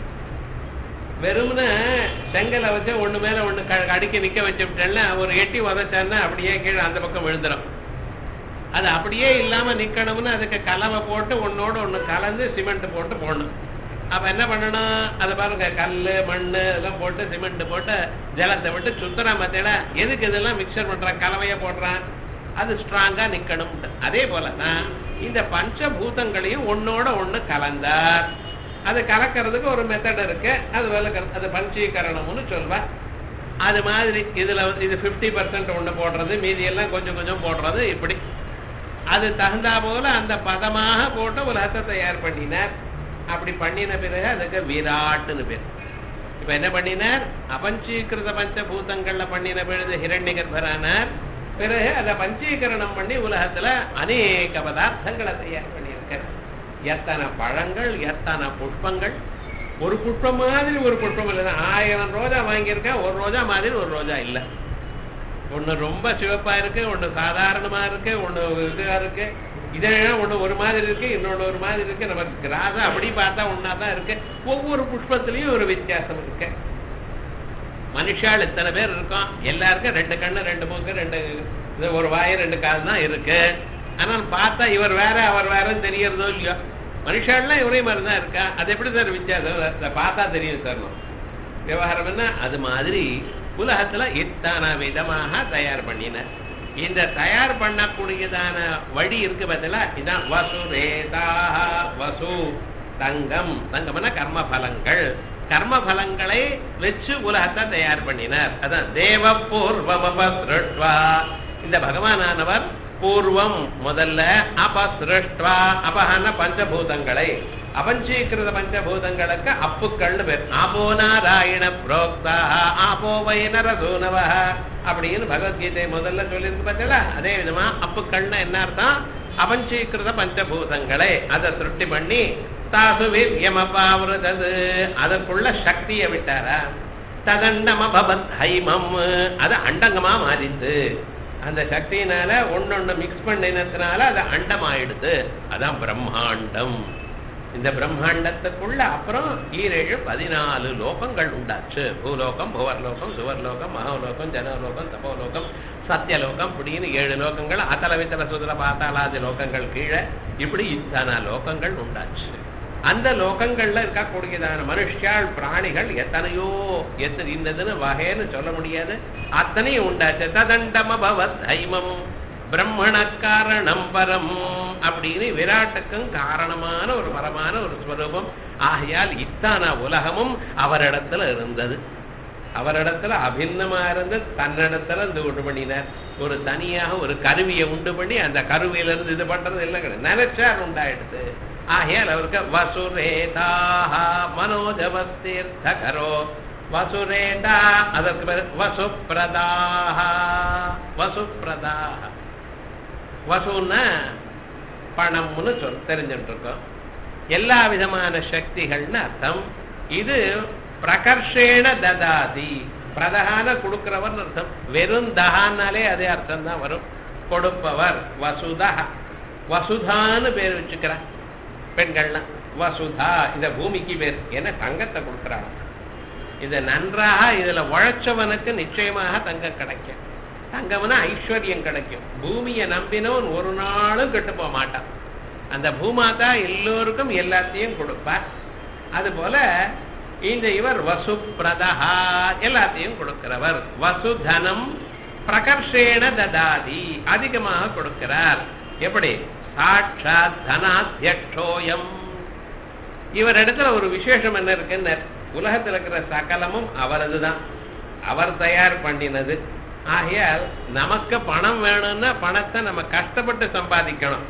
Speaker 1: வெறும்னு செங்கலை வச்சு ஒண்ணு மேல ஒண்ணு க- அடுக்கி நிக்க வச்சுட்டேன்னா ஒரு எட்டி உதச்சான்னா அப்படியே கீழே அந்த பக்கம் விழுந்துடும் அது அப்படியே இல்லாம நிக்கணும்னு அதுக்கு கலவை போட்டு ஒன்னோட ஒண்ணு கலந்து சிமெண்ட் போட்டு போடணும் அப்ப என்ன பண்ணணும் அதை பாருங்க கல்லு மண்ணு இதெல்லாம் போட்டு சிமெண்ட் போட்டு ஜலத்தை விட்டு சுத்தரா மத்தியில எதுக்கு இதெல்லாம் மிக்சர் பண்றான் கலவையா போடுறான் அது ஸ்ட்ராங்கா நிக்கணும் அதே போலதான் இந்த பஞ்சபூதங்களையும் ஒன்னோட ஒண்ணு கலந்தார் அது கலக்கிறதுக்கு ஒரு மெத்தட் இருக்கு அது விளக்க அது பஞ்சீகரணம்னு சொல்வேன் அது மாதிரி இதுல வந்து இது 50% பர்சன்ட் ஒண்ணு போடுறது மீதி எல்லாம் கொஞ்சம் கொஞ்சம் போடுறது இப்படி அது தகுந்தா போல அந்த பதமாக போட்டு உலகத்தை தயார் பண்ணினார் அப்படி பண்ணின பிறகு அதுக்கு விராட்டுன்னு பேர் இப்ப என்ன பண்ணினார் அபஞ்சீகிருத பஞ்சபூதங்கள்ல பண்ணின பொழுது ஹிரண்யகர்பரானார் பிறகு அதை பஞ்சீகரணம் பண்ணி உலகத்துல அநேக பதார்த்தங்களை தயார் பண்ணியிருக்கார் எத்தனை பழங்கள் எத்தனை புஷ்பங்கள் ஒரு புஷ்பம் மாதிரி ஒரு புஷ்பம் இல்லை ஆயிரம் ரோஜா வாங்கியிருக்கேன் ஒரு ரோஜா மாதிரி ஒரு ரோஜா இல்லை ஒண்ணு ரொம்ப சிவப்பா இருக்கு ஒண்ணு சாதாரணமா இருக்கு ஒண்ணு இதா இருக்கு இதெல்லாம் ஒண்ணு ஒரு மாதிரி இருக்கு இன்னொன்னு ஒரு மாதிரி இருக்கு நமக்கு கிராசம் அப்படி பார்த்தா ஒண்ணா தான் இருக்கு ஒவ்வொரு புஷ்பத்திலையும் ஒரு வித்தியாசம் இருக்கு மனுஷால் இத்தனை பேர் இருக்கோம் எல்லாருக்கும் ரெண்டு கண்ணு ரெண்டு மூக்கு ரெண்டு இது ஒரு வாய் ரெண்டு கால் தான் இருக்கு ஆனால் பார்த்தா இவர் வேற அவர் வேறன்னு தெரியறதோ இல்லையோ மனுஷாலாம் ஒரே மாதிரி தான் இருக்கா அது எப்படி சார் வித்தியாசம் அதை பார்த்தா தெரியும் சார் விவகாரம் என்ன அது மாதிரி உலகத்துல இத்தனை விதமாக தயார் பண்ணின இந்த தயார் பண்ணக்கூடியதான வழி இருக்கு பார்த்தீங்களா இதான் வசுரேதா வசு தங்கம் தங்கம்னா கர்ம பலங்கள் கர்ம பலங்களை வச்சு உலகத்தை தயார் பண்ணினார் அதான் தேவ பூர்வமபஸ்ருஷ்வா இந்த பகவானானவர் பூர்வம் முதல்ல அபஸ்ருஷ்வா அபஹன பஞ்சபூதங்களை அபஞ்சீகிருத பஞ்சபூதங்களுக்கு அப்புக்கள்னு பேர் ஆபோ நாராயண புரோக்தா ஆபோ வை நரசூனவ அப்படின்னு பகவத்கீதை முதல்ல சொல்லியிருக்கு பார்த்தீங்களா அதே விதமா அப்புக்கள்னா என்ன அர்த்தம் அபஞ்சீகிருத பஞ்சபூதங்களை அதை சுருட்டி பண்ணி தாசு வீரியமபாவிரதது அதற்குள்ள சக்தியை விட்டாரா ததண்டமபவத் ஹைமம் அது அண்டங்கமா மாறித்து அந்த சக்தியினால ஒன்னொன்னு மிக்ஸ் பண்ணினதுனால அது அண்டம் ஆயிடுது அதான் பிரம்மாண்டம் இந்த பிரம்மாண்டத்துக்குள்ள அப்புறம் ஈரேழு பதினாலு லோகங்கள் உண்டாச்சு பூலோகம் புவர்லோகம் சுவர்லோகம் மகோலோகம் ஜனலோகம் தபோலோகம் சத்தியலோகம் இப்படின்னு ஏழு லோகங்கள் அத்தல வித்தல சுதல பாத்தாளாதி லோகங்கள் கீழே இப்படி இத்தனை லோகங்கள் உண்டாச்சு அந்த லோகங்கள்ல இருக்கக்கூடியதான மனுஷாள் பிராணிகள் எத்தனையோ எத்தனை இன்னதுன்னு வகைன்னு சொல்ல முடியாது அத்தனையும் உண்டாச்சு ததண்டமபவத் ஹைமம் பிரம்மண காரணம் பரம் அப்படின்னு விராட்டுக்கும் காரணமான ஒரு பரமான ஒரு ஸ்வரூபம் ஆகையால் இத்தான உலகமும் அவரிடத்துல இருந்தது அவரிடத்துல அபின்னமா இருந்து தன்னிடத்துல இருந்து உண்டு பண்ணினார் ஒரு தனியாக ஒரு கருவியை உண்டு பண்ணி அந்த கருவியில இருந்து இது பண்றது இல்லை கிடையாது நினைச்சார் உண்டாயிடுது ஆகையால் அவருக்கு வசுரேதாக மனோஜவஸ்தீர்த்தகரோ வசுரேதா அதற்கு பேரு வசுப்பிரதாக வசுப்பிரதாக வசுன்னா பணம்னு சொல் தெரிஞ்சுட்டு இருக்கோம் எல்லா விதமான சக்திகள்னு அர்த்தம் இது பிரகர்ஷேண ததாதி பிரதகான கொடுக்கிறவன் அர்த்தம் வெறும் தகானாலே அதே அர்த்தம் தான் வரும் கொடுப்பவர் வசுதா வசுதான்னு பேர் வச்சுக்கிறான் பெண்கள்லாம் வசுதா இந்த பூமிக்கு பேர் என்ன தங்கத்தை கொடுக்குறாங்க இதை நன்றாக இதுல உழைச்சவனுக்கு நிச்சயமாக தங்கம் கிடைக்கும் தங்கம்னா ஐஸ்வர்யம் கிடைக்கும் பூமியை நம்பினவன் ஒரு நாளும் கெட்டு போக மாட்டான் அந்த பூமாதா எல்லோருக்கும் எல்லாத்தையும் கொடுப்பார் அதுபோல இந்த இவர் வசுப்பிரதா எல்லாத்தையும் கொடுக்கிறவர் வசுதனம் பிரகர்ஷேண ததாதி அதிகமாக கொடுக்கிறார் எப்படி சாட்சாத் தனாத்தியக்ஷோயம் இவர் இடத்துல ஒரு விசேஷம் என்ன இருக்குன்னு உலகத்தில் இருக்கிற சகலமும் அவரது தான் அவர் தயார் பண்ணினது ஆகையால் நமக்கு பணம் வேணும்னா பணத்தை நம்ம கஷ்டப்பட்டு சம்பாதிக்கணும்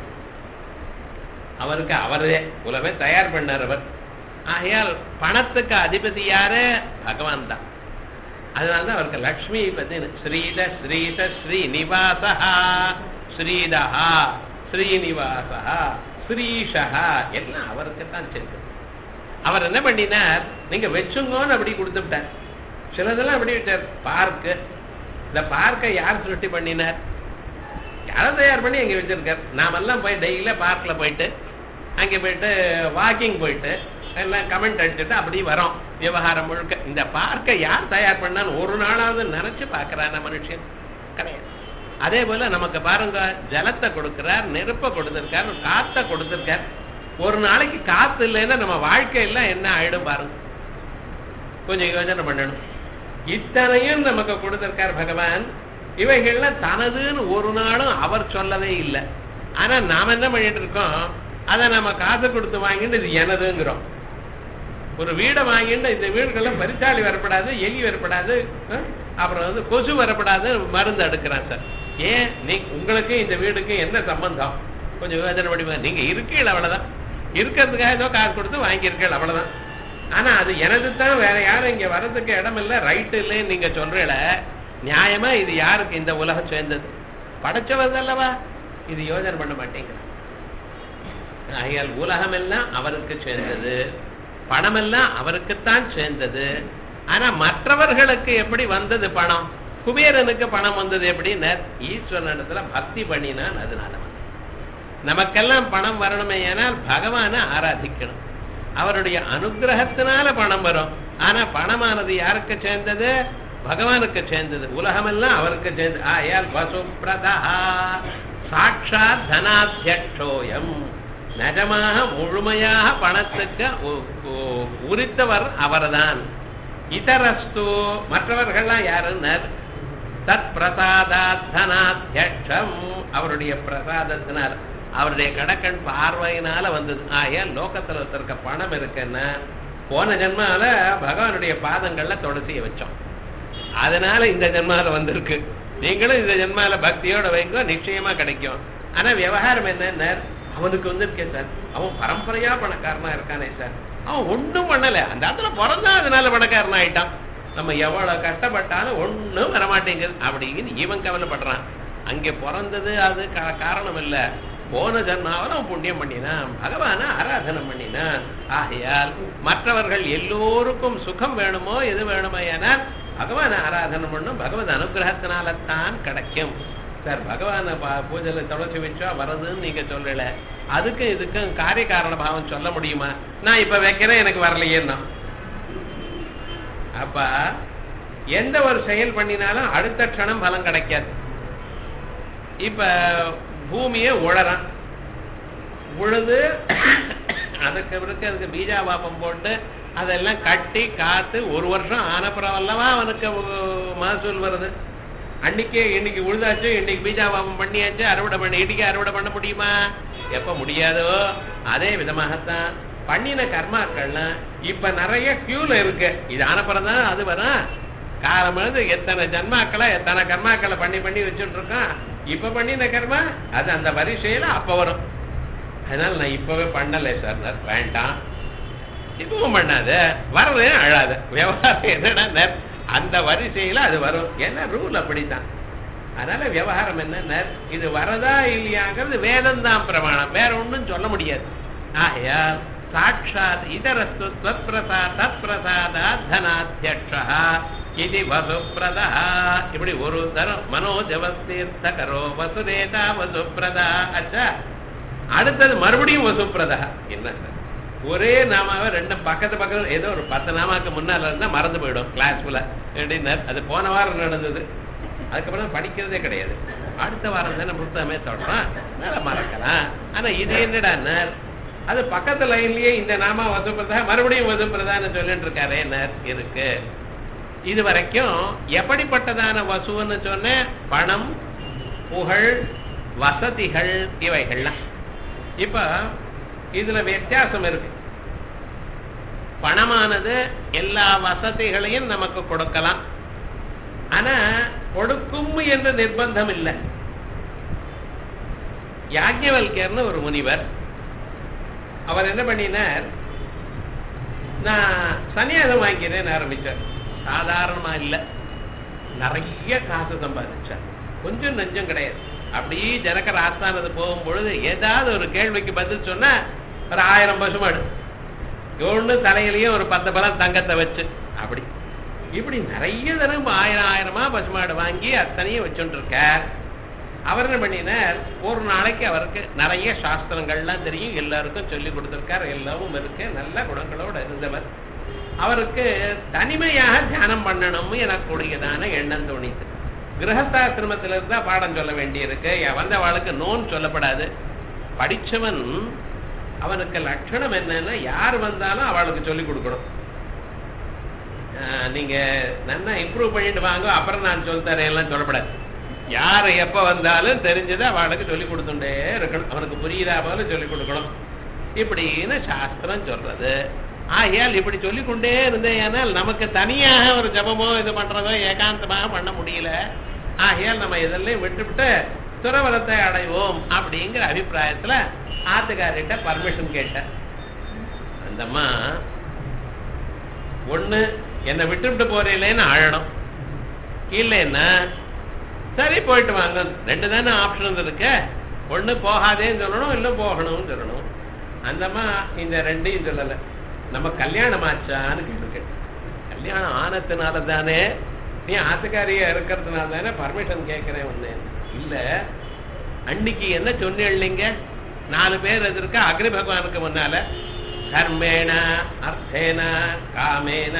Speaker 1: அவருக்கு அவரே உலகமே தயார் பண்ணார் அவர் ஆகையால் பணத்துக்கு அதிபதி யாரு பகவான் தான் அதனால தான் அவருக்கு லக்ஷ்மி பத்தி ஸ்ரீத ஸ்ரீத ஸ்ரீனிவாசா ஸ்ரீதஹா ஸ்ரீனிவாசா ஸ்ரீஷா எல்லாம் அவருக்கு தான் சேர்ந்து அவர் என்ன பண்ணினார் நீங்க வச்சுங்கோன்னு அப்படி கொடுத்துட்டார் சிலதெல்லாம் அப்படி விட்டார் பார்க்கு இந்த பார்க்கை யார் சிருஷ்டி பண்ணினார் யாரோ தயார் பண்ணி அங்கே வச்சிருக்கார் நாமெல்லாம் போய் டெய்லியில் பார்க்கில் போயிட்டு அங்கே போயிட்டு வாக்கிங் போயிட்டு எல்லாம் கமெண்ட் அடிச்சுட்டு அப்படி வரோம் விவகாரம் முழுக்க இந்த பார்க்கை யார் தயார் பண்ணான்னு ஒரு நாளாவது நினைச்சு பார்க்கறான மனுஷன் கிடையாது அதே போல நமக்கு பாருங்க ஜலத்தை கொடுக்கிறார் நெருப்பை கொடுத்திருக்கார் காத்தை கொடுத்திருக்கார் ஒரு நாளைக்கு காத்து இல்லைன்னா நம்ம வாழ்க்கையெல்லாம் என்ன ஆயிடும் பாருங்க கொஞ்சம் யோசனை பண்ணணும் இத்தனையும் நமக்கு கொடுத்திருக்கார் பகவான் இவைகள்லாம் தனதுன்னு ஒரு நாளும் அவர் சொல்லவே இல்லை ஆனா நாம என்ன பண்ணிட்டு இருக்கோம் அதை நம்ம காசு கொடுத்து வாங்கிட்டு இது எனதுங்கிறோம் ஒரு வீடை வாங்கிட்டு இந்த வீடுகள்லாம் பரிசாலி வரப்படாது எலி வரப்படாது அஹ், அப்புறம் வந்து கொசு வரப்படாது மருந்து எடுக்கிறான் சார் ஏன் நீ உங்களுக்கு இந்த வீடுக்கு என்ன சம்பந்தம் கொஞ்சம் யோசனை பண்ணி நீங்க இருக்கீங்க அவ்வளவுதான் இருக்கிறதுக்காக ஏதோ காசு கொடுத்து வாங்கியிருக்கீங்க அவ்வளவுதான் ஆனா அது எனது தான் வேற யாரும் இங்க வர்றதுக்கு இடம் இல்லை ரைட்டு இல்லைன்னு நீங்க சொல்றீல நியாயமா இது யாருக்கு இந்த உலகம் சேர்ந்தது படைச்சவர் அல்லவா இது யோசனை பண்ண மாட்டேங்கிற ஆகையால் உலகம் எல்லாம் அவருக்கு சேர்ந்தது பணமெல்லாம் அவருக்குத்தான் சேர்ந்தது ஆனா மற்றவர்களுக்கு எப்படி வந்தது பணம் குபேரனுக்கு பணம் வந்தது எப்படின்னு ஈஸ்வரனிடத்துல பக்தி பண்ணினான் அதனால வந்தது. நமக்கெல்லாம் பணம் வரணுமே ஏனால் பகவானை ஆராதிக்கணும் அவருடைய அனுகிரகத்தினால பணம் வரும் ஆனா பணமானது யாருக்கு சேர்ந்தது பகவானுக்கு சேர்ந்தது உலகமெல்லாம் அவருக்கு சேர்ந்தது ஆயால் வசுப்பிரதா சாட்சாத் தனாத்தியக்ஷோயம் நிஜமாக முழுமையாக பணத்துக்கு உ- உ- உரித்தவர் அவர்தான் இதரஸ்து மற்றவர்கள்லாம் யாருன்னர் தத் பிரசாதாத் தனாத்தியக்ஷம் அவருடைய பிரசாதத்தினால் அவருடைய கடக்கண் பார்வையினால வந்தது ஆகையால் லோகத்துல இருக்க பணம் இருக்குன்னா போன ஜென்மால பகவானுடைய பாதங்கள்ல துளசிய வச்சோம் அதனால இந்த ஜென்மால வந்திருக்கு நீங்களும் இந்த ஜென்மால பக்தியோட வைங்க நிச்சயமா கிடைக்கும் ஆனா விவகாரம் என்னன்னா அவனுக்கு வந்திருக்கேன் சார் அவன் பரம்பரையா பணக்காரனா இருக்கானே சார் அவன் ஒண்ணும் பண்ணல அந்த இடத்துல பிறந்தா அதனால பணக்காரன் ஆயிட்டான் நம்ம எவ்வளவு கஷ்டப்பட்டாலும் ஒண்ணும் வரமாட்டேங்குது அப்படின்னு இவன் கவலைப்படுறான் அங்க பிறந்தது அது கா- காரணம் இல்ல போன ஜன்மாவில் அவன் புண்ணியம் பண்ணினான் பகவான ஆராதனை பண்ணினான் ஆகையால் மற்றவர்கள் எல்லோருக்கும் சுகம் வேணுமோ எது வேணுமோ ஏனால் பகவான ஆராதனை பண்ணும் பகவத் அனுகிரகத்தினால தான் கிடைக்கும் சார் பகவான பா- பூஜையில துளசி வச்சா வருதுன்னு நீங்க சொல்லல அதுக்கும் இதுக்கும் காரிய காரண பாவம் சொல்ல முடியுமா நான் இப்ப வைக்கிறேன் எனக்கு வரலையேன்னா அப்ப எந்த ஒரு செயல் பண்ணினாலும் அடுத்த க்ஷணம் பலம் கிடைக்காது இப்ப பூமியை உழறான் உழுது அதுக்கு பிறகு அதுக்கு பீஜாபாபம் போட்டு அதெல்லாம் கட்டி காத்து ஒரு வருஷம் ஆனப்புறம் அல்லவா அவனுக்கு உ- மகசூல் வருது அன்னைக்கே இன்னைக்கு உழுதாச்சு இன்னைக்கு பீஜாபாபம் பண்ணியாச்சு அறுவடை பண்ணி இன்னைக்கு அறுவடை பண்ண முடியுமா எப்ப முடியாதோ அதே விதமாகத்தான் பண்ணின கர்மாக்கள்லாம் இப்ப நிறைய கியூல இருக்கு இது ஆனப்புறம் தான் அது வரும் காலம் எழுந்து எத்தனை ஜன்மாக்களை எத்தனை கர்மாக்களை பண்ணி பண்ணி வச்சுட்டு இருக்கோம் இப்ப பண்ணின கர்மா அது அந்த வரிசையில அப்ப வரும் அதனால நான் இப்பவே பண்ணலை சார் நான் வேண்டாம் இப்பவும் பண்ணாத வரவே அழாத விவகாரம் என்னன்னா அந்த வரிசையில அது வரும் ஏன்னா ரூல் அப்படித்தான் அதனால விவகாரம் என்ன இது வரதா இல்லையாங்கிறது வேதம் தான் பிரமாணம் வேற ஒண்ணும் சொல்ல முடியாது ஆகையால் சாட்சாத் இதரஸ்து தத் பிரசாத தத் பிரசாதா தனாத்தியக்ஷா இது வசுப்பிரதா இப்படி ஒரு தரம் மனோஜவஸ்தீர்த்த கரோ வசுரேதா வசுப்பிரதா அச்சா அடுத்தது மறுபடியும் வசுப்பிரதா என்ன சார் ஒரே நாமாவை ரெண்டு பக்கத்து பக்கத்துல ஏதோ ஒரு பத்து நாமாக்கு முன்னால இருந்தா மறந்து போயிடும் கிளாஸ்ல எப்படின்னா அது போன வாரம் நடந்தது அதுக்கப்புறம் படிக்கிறதே கிடையாது அடுத்த வாரம் தானே புத்தகமே தொடரும் அதனால மறக்கலாம் ஆனா இது என்னடா அது பக்கத்து லைன்லயே இந்த நாமா வசுப்பிரதா மறுபடியும் வசுப்பிரதான்னு சொல்லிட்டு இருக்காரு என்ன இருக்கு இது வரைக்கும் எப்படிப்பட்டதான வசுன்னு சொன்ன பணம் புகழ் வசதிகள் இவைகள்லாம் இப்ப இதுல வித்தியாசம் இருக்கு பணமானது எல்லா வசதிகளையும் நமக்கு கொடுக்கலாம் ஆனா கொடுக்கும் என்று நிர்பந்தம் இல்லை யாஜ்ஞவல்யர்னு ஒரு முனிவர் அவர் என்ன பண்ணினார் நான் சன்னியாசம் வாங்கிக்கிறேன்னு ஆரம்பிச்சார் சாதாரணமா இல்ல நிறைய காசு சம்பாதிச்சார் கொஞ்சம் நெஞ்சம் கிடையாது அப்படியே ஜனக்கர் ஆஸ்தானது போகும் பொழுது ஏதாவது ஒரு கேள்விக்கு பதில் சொன்னா ஒரு ஆயிரம் பசுமாடு ஒண்ணு தலையிலயே ஒரு பத்து பலம் தங்கத்தை வச்சு அப்படி இப்படி நிறைய தரம் ஆயிரம் ஆயிரமா பசுமாடு வாங்கி அத்தனையும் வச்சுட்டு இருக்கார் அவர் என்ன பண்ணினார் ஒரு நாளைக்கு அவருக்கு நிறைய சாஸ்திரங்கள்லாம் தெரியும் எல்லாருக்கும் சொல்லி கொடுத்திருக்கார் எல்லாமும் இருக்கு நல்ல குணங்களோட இருந்தவர் அவருக்கு தனிமையாக தியானம் பண்ணணும்னு எனக்கு கூடியதான எண்ணம் தோணித்து கிரகஸ்தாசிரமத்தில் இருந்தா பாடம் சொல்ல வேண்டியிருக்கு வந்தவாளுக்கு நோன் சொல்லப்படாது படிச்சவன் அவனுக்கு லட்சணம் என்னன்னா யார் வந்தாலும் அவளுக்கு சொல்லி கொடுக்கணும் ஆஹ் நீங்க நல்லா இம்ப்ரூவ் பண்ணிட்டு வாங்க அப்புறம் நான் சொல்லித்தரேன் எல்லாம் சொல்லப்படாது யார் எப்ப வந்தாலும் தெரிஞ்சதை அவளுக்கு சொல்லி கொடுத்துட்டே இருக்கணும் அவனுக்கு புரியுதா போல சொல்லி கொடுக்கணும் இப்படின்னு சாஸ்திரம் சொல்றது ஆகையால் இப்படி சொல்லிக் கொண்டே இருந்தேனால் நமக்கு தனியாக ஒரு ஜபமோ இது பண்றதோ ஏகாந்தமாக பண்ண முடியல ஆகையால் நம்ம இதெல்லாம் விட்டுவிட்டு துறவரத்தை அடைவோம் அப்படிங்கிற அபிப்பிராயத்துல ஆத்துக்காரிட்ட பர்மிஷன் கேட்டேன் அந்தம்மா ஒண்ணு என்னை விட்டுவிட்டு போறீங்களேன்னு அழணும் இல்லைன்னா சரி போயிட்டு வாங்க ரெண்டு தானே ஆப்ஷன் இருக்கு ஒண்ணு போகாதேன்னு சொல்லணும் இல்லை போகணும்னு சொல்லணும் அந்தம்மா இந்த ரெண்டையும் சொல்லலை நம்ம கல்யாணம் ஆச்சான்னு கேட்டிருக்கேன் கல்யாணம் ஆனதுனால தானே நீ ஆத்துக்காரியா இருக்கிறதுனால தானே பர்மிஷன் கேட்கிறேன் ஒண்ணு இல்ல அன்னைக்கு என்ன சொன்னீங்க நாலு பேர் எதிர்க்க அக்னி பகவானுக்கு முன்னால கர்மேண அர்த்தேன காமேன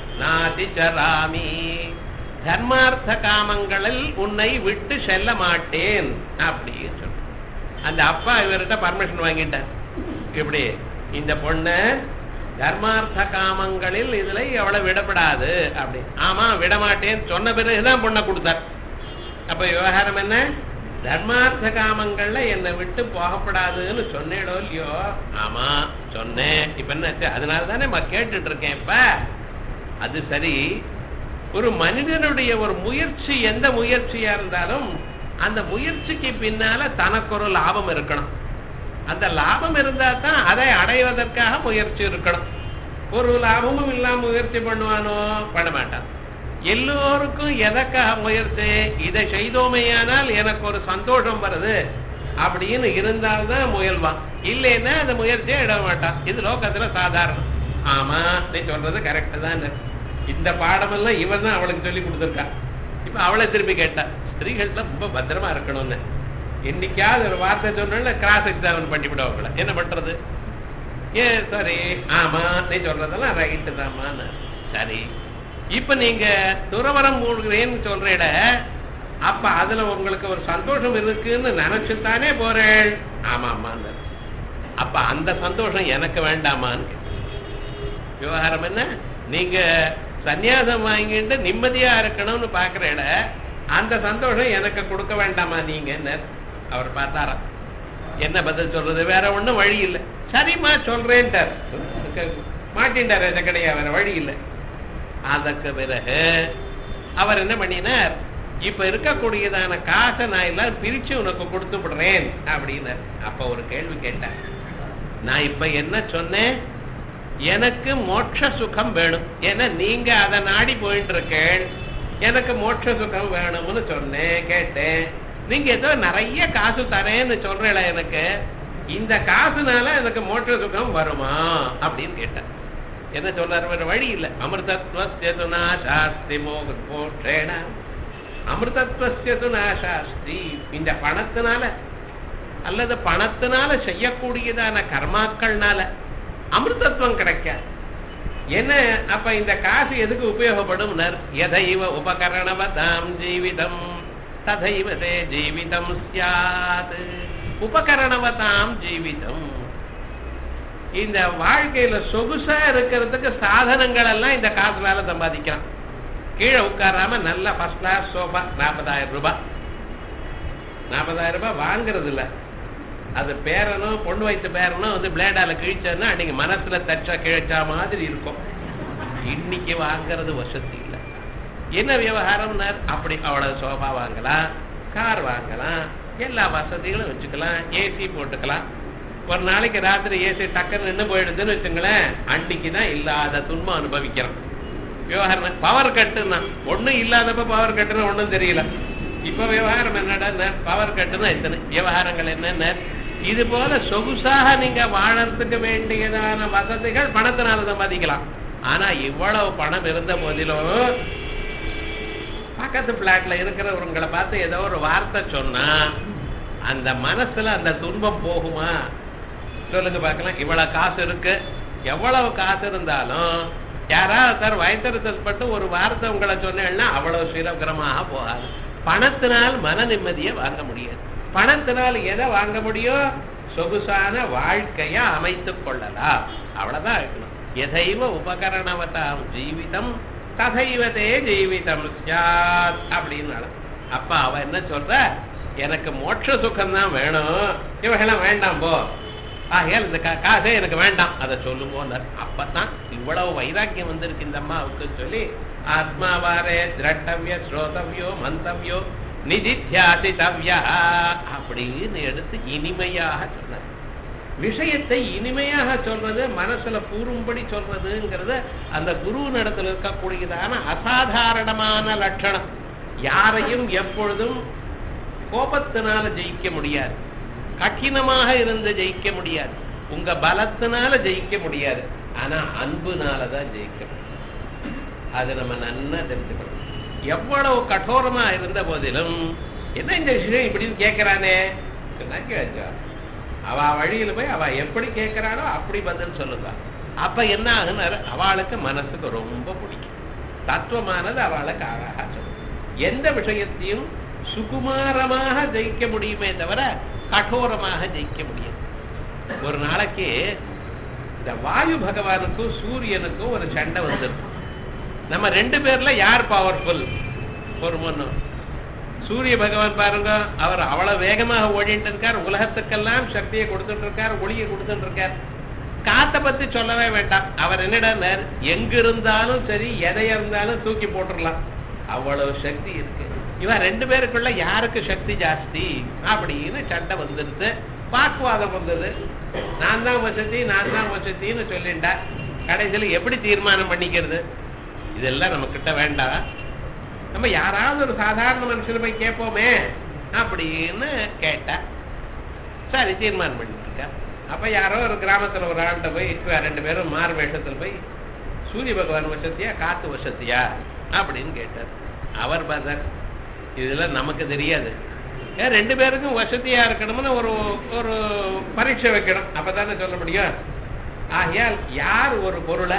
Speaker 1: நாதிச்சராமி தர்மார்த்த காமங்களில் உன்னை விட்டு செல்ல மாட்டேன் அப்படின்னு சொன்ன அந்த அப்பா இவர்கிட்ட பர்மிஷன் வாங்கிட்டார் இப்படி இந்த பொண்ணு தர்மார்த்த காமங்களில் இதுல எவ்வளவு விடப்படாது அப்படி ஆமா விடமாட்டேன்னு சொன்ன பிறகுதான் பொண்ணை கொடுத்தார் அப்ப விவகாரம் என்ன தர்மார்த்த காமங்கள்ல என்னை விட்டு போகப்படாதுன்னு சொன்னேடோ இல்லையோ ஆமா சொன்னேன் இப்ப என்ன அதனால தானே கேட்டுட்டு இருக்கேன் இப்ப அது சரி ஒரு மனிதனுடைய ஒரு முயற்சி எந்த முயற்சியா இருந்தாலும் அந்த முயற்சிக்கு பின்னால தனக்கு ஒரு லாபம் இருக்கணும் அந்த லாபம் இருந்தா தான் அதை அடைவதற்காக முயற்சி இருக்கணும் ஒரு லாபமும் இல்லாம முயற்சி பண்ணுவானோ பண்ண மாட்டான் எல்லோருக்கும் எதற்காக முயற்சி இதை செய்தோமேயானால் எனக்கு ஒரு சந்தோஷம் வருது அப்படின்னு இருந்தால்தான் முயல்வான் இல்லைன்னா அந்த முயற்சியை இட மாட்டான் இது லோகத்துல சாதாரணம் ஆமா நீ சொல்றது கரெக்ட் தான் இந்த பாடமெல்லாம் இவன் தான் அவளுக்கு சொல்லி கொடுத்துருக்கா இப்ப அவளை திருப்பி கேட்டா ஸ்திரீகள்ல ரொம்ப பத்திரமா இருக்கணும்னு என்னைக்காவது ஒரு வார்த்தை சொன்னா கிராஸ் எக்ஸாமின் பண்ணிவிடும் அவங்கள என்ன பண்றது ஏன் சரி ஆமா நீ சொல்றதெல்லாம் ரைட்டு தாமான்னு சரி இப்ப நீங்க துறவரம் மூழ்கிறேன்னு சொல்றேட அப்ப அதுல உங்களுக்கு ஒரு சந்தோஷம் இருக்குன்னு நினைச்சுத்தானே போறேன் ஆமா ஆமா அப்ப அந்த சந்தோஷம் எனக்கு வேண்டாமான்னு விவகாரம் என்ன நீங்க சன்னியாசம் வாங்கிட்டு நிம்மதியா இருக்கணும்னு பாக்குறேட அந்த சந்தோஷம் எனக்கு கொடுக்க வேண்டாமா நீங்க அவர் பார்த்தாராம் என்ன பதில் சொல்றது வேற ஒண்ணும் வழி இல்லை சரிம்மா சொல்றேன்ட்டார் மாட்டின்டார் கிடையா வேற வழி இல்லை அதற்கு பிறகு அவர் என்ன பண்ணினார் இப்ப இருக்கக்கூடியதான காசை நான் எல்லாம் பிரிச்சு உனக்கு கொடுத்து விடுறேன் அப்படின்னார் அப்ப ஒரு கேள்வி கேட்டேன் நான் இப்ப என்ன சொன்னேன் எனக்கு மோட்ச சுகம் வேணும் ஏன்னா நீங்க அதை நாடி போயிட்டு இருக்கேன் எனக்கு மோட்ச சுகம் வேணும்னு சொன்னேன் கேட்டேன் நீங்க ஏதோ நிறைய காசு தரேன்னு சொல்றேல எனக்கு இந்த காசுனால எனக்கு மோட்ச சுகம் வருமா அப்படின்னு கேட்டேன் என்ன சொல்றாரு வேற வழி இல்லை அமிர்தத்வஸ்து நாசாஸ்தி மோகேண அமிர்தத்வஸ்து நாசாஸ்தி இந்த பணத்தினால அல்லது பணத்தினால செய்யக்கூடியதான கர்மாக்கள்னால அமிர்தத்துவம் கிடைக்காது என்ன அப்ப இந்த காசு எதுக்கு உபயோகப்படும் எதைவ உபகரணவதாம் ஜீவிதம் ததைவ தே ஜீவிதம் சியாத் உபகரணவதாம் ஜீவிதம் இந்த வாழ்க்கையில சொகுசா இருக்கிறதுக்கு சாதனங்கள் எல்லாம் இந்த காசுனால சம்பாதிக்கலாம் கீழே உட்காராம நல்ல ஃபர்ஸ்ட் கிளாஸ் சோஃபா நாற்பதாயிரம் ரூபாய் நாற்பதாயிரம் ரூபாய் வாங்குறது இல்ல அது பேரனும் பொண்ணு வைத்த பேரனும் வந்து பிளேடால கிழிச்சதுன்னா அன்னைக்கு மனசுல தச்சா கிழிச்சா மாதிரி இருக்கும் இன்னைக்கு வாங்குறது வசதி இல்லை என்ன விவகாரம்னார் அப்படி அவ்வளவு சோஃபா வாங்கலாம் கார் வாங்கலாம் எல்லா வசதிகளும் வச்சுக்கலாம் ஏசி போட்டுக்கலாம் ஒரு நாளைக்கு ராத்திரி ஏசி டக்குன்னு நின்று போயிடுதுன்னு வச்சுங்களேன் அன்னைக்கு தான் இல்லாத துன்பம் அனுபவிக்கிறோம் விவகாரம் பவர் கட்டுன்னா ஒண்ணும் இல்லாதப்ப பவர் கட்டுன்னு ஒண்ணும் தெரியல இப்ப விவகாரம் என்னடா பவர் கட்டுனா இத்தனை விவகாரங்கள் என்னென்ன இது போல சொகுசாக நீங்க வாழறதுக்கு வேண்டியதான வசதிகள் பணத்தினால சம்பாதிக்கலாம் ஆனா இவ்வளவு பணம் இருந்த போதிலும் பக்கத்து பிளாட்ல இருக்கிறவங்களை பார்த்து ஏதோ ஒரு வார்த்தை சொன்னா அந்த மனசுல அந்த துன்பம் போகுமா சொல்லுங்க பார்க்கலாம் இவ்வளவு காசு இருக்கு எவ்வளவு காசு இருந்தாலும் யாராவது சார் வயத்தறுத்தல் பட்டு ஒரு வார்த்தை உங்களை சொன்னேன்னா அவ்வளவு சீரகரமாக போகாது பணத்தினால் மன நிம்மதியை வாங்க முடியாது பணத்தினால் எதை வாங்க முடியும் சொகுசான வாழ்க்கைய அமைத்துக் கொள்ளலாம் அவ்வளவுதான் இருக்கணும் எதைவ உபகரணவதாம் ஜீவிதம் ததைவதே ஜீவிதம் சாத் அப்படின்னு அப்ப அவ என்ன சொல்ற எனக்கு மோட்ச சுகம் தான் வேணும் இவகெல்லாம் வேண்டாம் போ ஆகையால் இந்த கா- காசே எனக்கு வேண்டாம் அதை சொல்லுங்கோன்னார் அப்பதான் இவ்வளவு வைராக்கியம் வந்திருக்கு இந்த அம்மாவுக்கு சொல்லி ஆத்மாவாரே திரட்டவிய ஸ்ரோதவியோ மந்தவியோ நிதித்தியாசித்தவ்யா அப்படின்னு எடுத்து இனிமையாக சொன்னார் விஷயத்தை இனிமையாக சொல்றது மனசுல கூறும்படி சொல்றதுங்கிறத அந்த குரு நடத்துல இருக்கக்கூடியதான அசாதாரணமான லட்சணம் யாரையும் எப்பொழுதும் கோபத்தினால ஜெயிக்க முடியாது கடினமாக இருந்து ஜெயிக்க முடியாது உங்க பலத்தினால ஜெயிக்க முடியாது ஆனா அன்புனால தான் ஜெயிக்க முடியும் அது நம்ம நன்னா தெரிஞ்சுக்கணும் எவ்வளவு கடோரமா இருந்த போதிலும் என்ன இந்த விஷயம் இப்படின்னு கேட்கிறானே சொன்னா கேட்கா அவ வழியில போய் அவ எப்படி கேட்கிறாளோ அப்படி பதில் சொல்லுங்க அப்ப என்ன ஆகுனாரு அவளுக்கு மனசுக்கு ரொம்ப பிடிக்கும் தத்துவமானது அவளுக்கு அழகா சொல்லும் எந்த விஷயத்தையும் சுகுமாரமாக ஜெயிக்க முடியுமே தவிர கடோரமாக ஜெயிக்க முடியாது ஒரு நாளைக்கு இந்த வாயு பகவானுக்கும் சூரியனுக்கும் ஒரு சண்டை வந்துடும் நம்ம ரெண்டு பேர்ல யார் பவர்ஃபுல் ஒரு முன்னும் சூரிய பகவான் பாருங்க அவர் அவ்வளவு வேகமாக ஓடிட்டு இருக்கார் உலகத்துக்கெல்லாம் சக்தியை கொடுத்துட்டு இருக்கார் ஒளியை கொடுத்துட்டு இருக்கார் காத்த பத்தி சொல்லவே வேண்டாம் அவர் என்னடா எங்க இருந்தாலும் சரி எதை இருந்தாலும் தூக்கி போட்டுடலாம் அவ்வளவு சக்தி இருக்கு இவன் ரெண்டு பேருக்குள்ள யாருக்கு சக்தி ஜாஸ்தி அப்படின்னு சண்டை வந்துருது வாக்குவாதம் வந்தது நான் தான் வசதி நான் தான் வசதின்னு சொல்லிட்டா கடைசியில் எப்படி தீர்மானம் பண்ணிக்கிறது இதெல்லாம் நம்ம கிட்ட வேண்டாம் நம்ம யாராவது ஒரு சாதாரண மனுஷனை போய் கேட்போமே அப்படின்னு கேட்டா சரி தீர்மானம் பண்ணிட்டு இருக்கா அப்ப யாரோ ஒரு கிராமத்துல ஒரு ஆள்கிட்ட போய் இவ ரெண்டு பேரும் மாறு வேஷத்துல போய் சூரிய பகவான் வசதியா காத்து வசதியா அப்படின்னு கேட்டார் அவர் பார்த்தார் இதெல்லாம் நமக்கு தெரியாது ஏன் ரெண்டு பேருக்கும் வசதியா இருக்கணும்னு ஒரு ஒரு பரீட்சை வைக்கணும் அப்பதானே சொல்ல முடியும் ஆகையால் யார் ஒரு பொருளை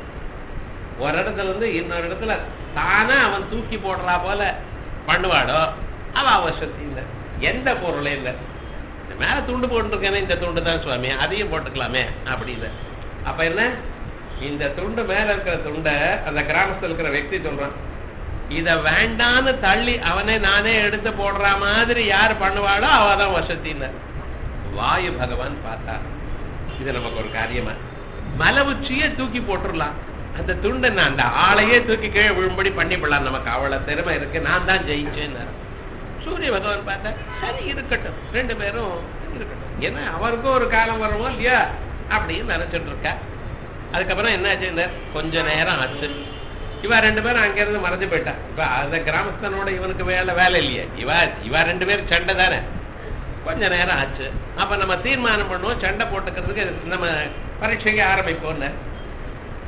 Speaker 1: ஒரு இடத்துல இருந்து இன்னொரு இடத்துல தானா அவன் தூக்கி போடுறா போல பண்ணுவாடோ அவ அவசத்தி இல்லை எந்த பொருளும் இல்லை இந்த மேல துண்டு போட்டுருக்கேனே இந்த துண்டு தான் சுவாமி அதையும் போட்டுக்கலாமே அப்படி இல்லை அப்ப என்ன இந்த துண்டு மேல இருக்கிற துண்டை அந்த கிராமத்துல இருக்கிற व्यक्ति சொல்றான் இத வேண்டான்னு தள்ளி அவனே நானே எடுத்து போடுற மாதிரி யார் பண்ணுவாளோ அவ தான் வசத்தின்னு வாயு பகவான் பார்த்தா இது நமக்கு ஒரு காரியமா மலை உச்சியே தூக்கி போட்டுடலாம் அந்த துண்டை நான் அந்த ஆளையே தூக்கி கீழே விழும்படி பண்ணிவிடலாம் நமக்கு அவ்வளவு திறமை இருக்கு நான் தான் ஜெயிச்சேன்னு சூரிய பகவான் பார்த்தா சரி இருக்கட்டும் ரெண்டு பேரும் இருக்கட்டும் ஏன்னா அவருக்கும் ஒரு காலம் வருமோ இல்லையா அப்படின்னு நினைச்சிட்டு இருக்கா அதுக்கப்புறம் என்னாச்சு கொஞ்ச நேரம் ஆச்சு இவ ரெண்டு பேரும் அங்கிருந்து மறைஞ்சு போயிட்டா இப்ப அந்த கிராமஸ்தனோட இவனுக்கு வேலை வேலை இல்லையே இவ இவ ரெண்டு பேரும் சண்டை தானே கொஞ்ச நேரம் ஆச்சு அப்ப நம்ம தீர்மானம் பண்ணுவோம் சண்டை போட்டுக்கிறதுக்கு நம்ம பரீட்சைக்கு ஆரம்பிப்போம்னு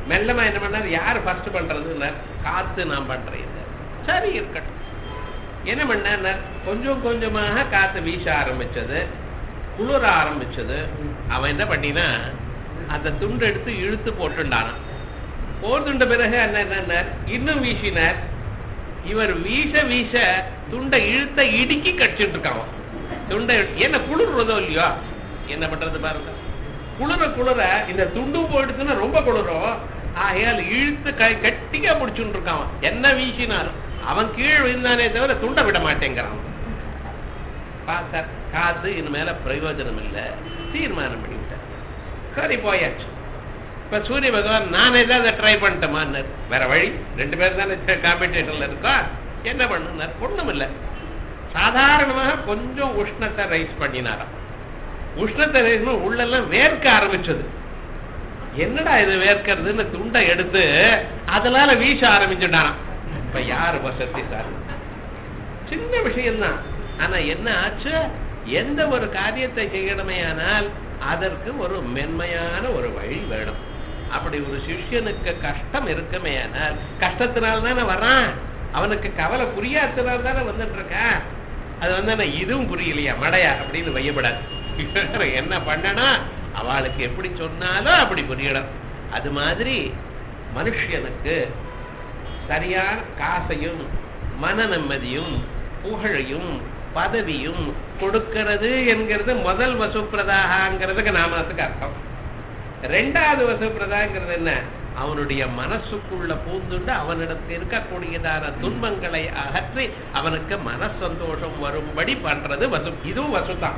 Speaker 1: மெல்லமா என்ன பண்ணார் யார் ஃபர்ஸ்ட் பண்றதுன்னார் காத்து நான் பண்றேன் சரி இருக்கட்டும் என்ன பண்ணார் கொஞ்சம் கொஞ்சமாக காத்து வீச ஆரம்பிச்சது குளிர ஆரம்பிச்சது அவன் என்ன பண்ணினா அந்த துண்டு எடுத்து இழுத்து போட்டுண்டானான் போட்டுண்ட பிறகு என்ன என்னன்னார் இன்னும் வீசினார் இவர் வீச வீச துண்டை இழுத்த இடுக்கி கடிச்சிட்டு இருக்கான் அவன். துண்டை என்ன குளிர்றதோ இல்லையோ என்ன பண்றது பாருங்க குளிர குளிர இந்த துண்டு போயிடுச்சுன்னா ரொம்ப குளிரும் ஆகையால் இழுத்து கை கட்டிக்கா பிடிச்சுட்டு இருக்கான் அவன். என்ன வீசினாலும் அவன் கீழ் விழுந்தானே தவிர துண்டை விட மாட்டேங்கிறான் பார்த்தார் காத்து இனிமேல பிரயோஜனம் இல்லை தீர்மானம் பண்ணிவிட்டார் சரி போயாச்சு இப்ப சூரிய பகவான் நான் ஏதாவது ட்ரை பண்ணிட்டோமான்னு வேற வழி ரெண்டு பேர் தானே காம்படிட்டர்ல இருக்கோம் என்ன பண்ணுனார் ஒண்ணும் இல்லை சாதாரணமாக கொஞ்சம் உஷ்ணத்தை ரைஸ் பண்ணினாராம் உஷ்ணத்தை ரைஸ் பண்ணி உள்ளெல்லாம் வேர்க்க ஆரம்பிச்சது என்னடா இது வேர்க்கிறதுன்னு துண்டை எடுத்து அதனால வீச ஆரம்பிச்சுட்டாராம் இப்ப யாரு வசதி சார் சின்ன விஷயம்தான் ஆனா என்ன ஆச்சு எந்த ஒரு காரியத்தை செய்யணுமே ஆனால் அதற்கு ஒரு மென்மையான ஒரு வழி வேணும் அப்படி ஒரு சிஷ்யனுக்கு கஷ்டம் இருக்குமே ஆனால் கஷ்டத்தினால தானே வர்றான் அவனுக்கு கவலை புரியாதனால தானே வந்துட்டு இருக்கான் அது வந்து என்ன இதுவும் புரியலையா மடையா அப்படின்னு வையப்படாது என்ன பண்ணனா அவளுக்கு எப்படி சொன்னாலும் அப்படி புரியணும் அது மாதிரி மனுஷனுக்கு சரியான காசையும் மன நிம்மதியும் புகழையும் பதவியும் கொடுக்கிறது என்கிறது முதல் வசுப்பிரதாகங்கிறதுக்கு நாமத்துக்கு அர்த்தம் ரெண்டாவது வசுப்பிரதாங்கிறது என்ன அவனுடைய மனசுக்குள்ள பூந்துண்டு அவனிடத்தில் இருக்கக்கூடியதான துன்பங்களை அகற்றி அவனுக்கு மனசந்தோஷம் வரும்படி பண்றது வசு இதுவும் வசுதான்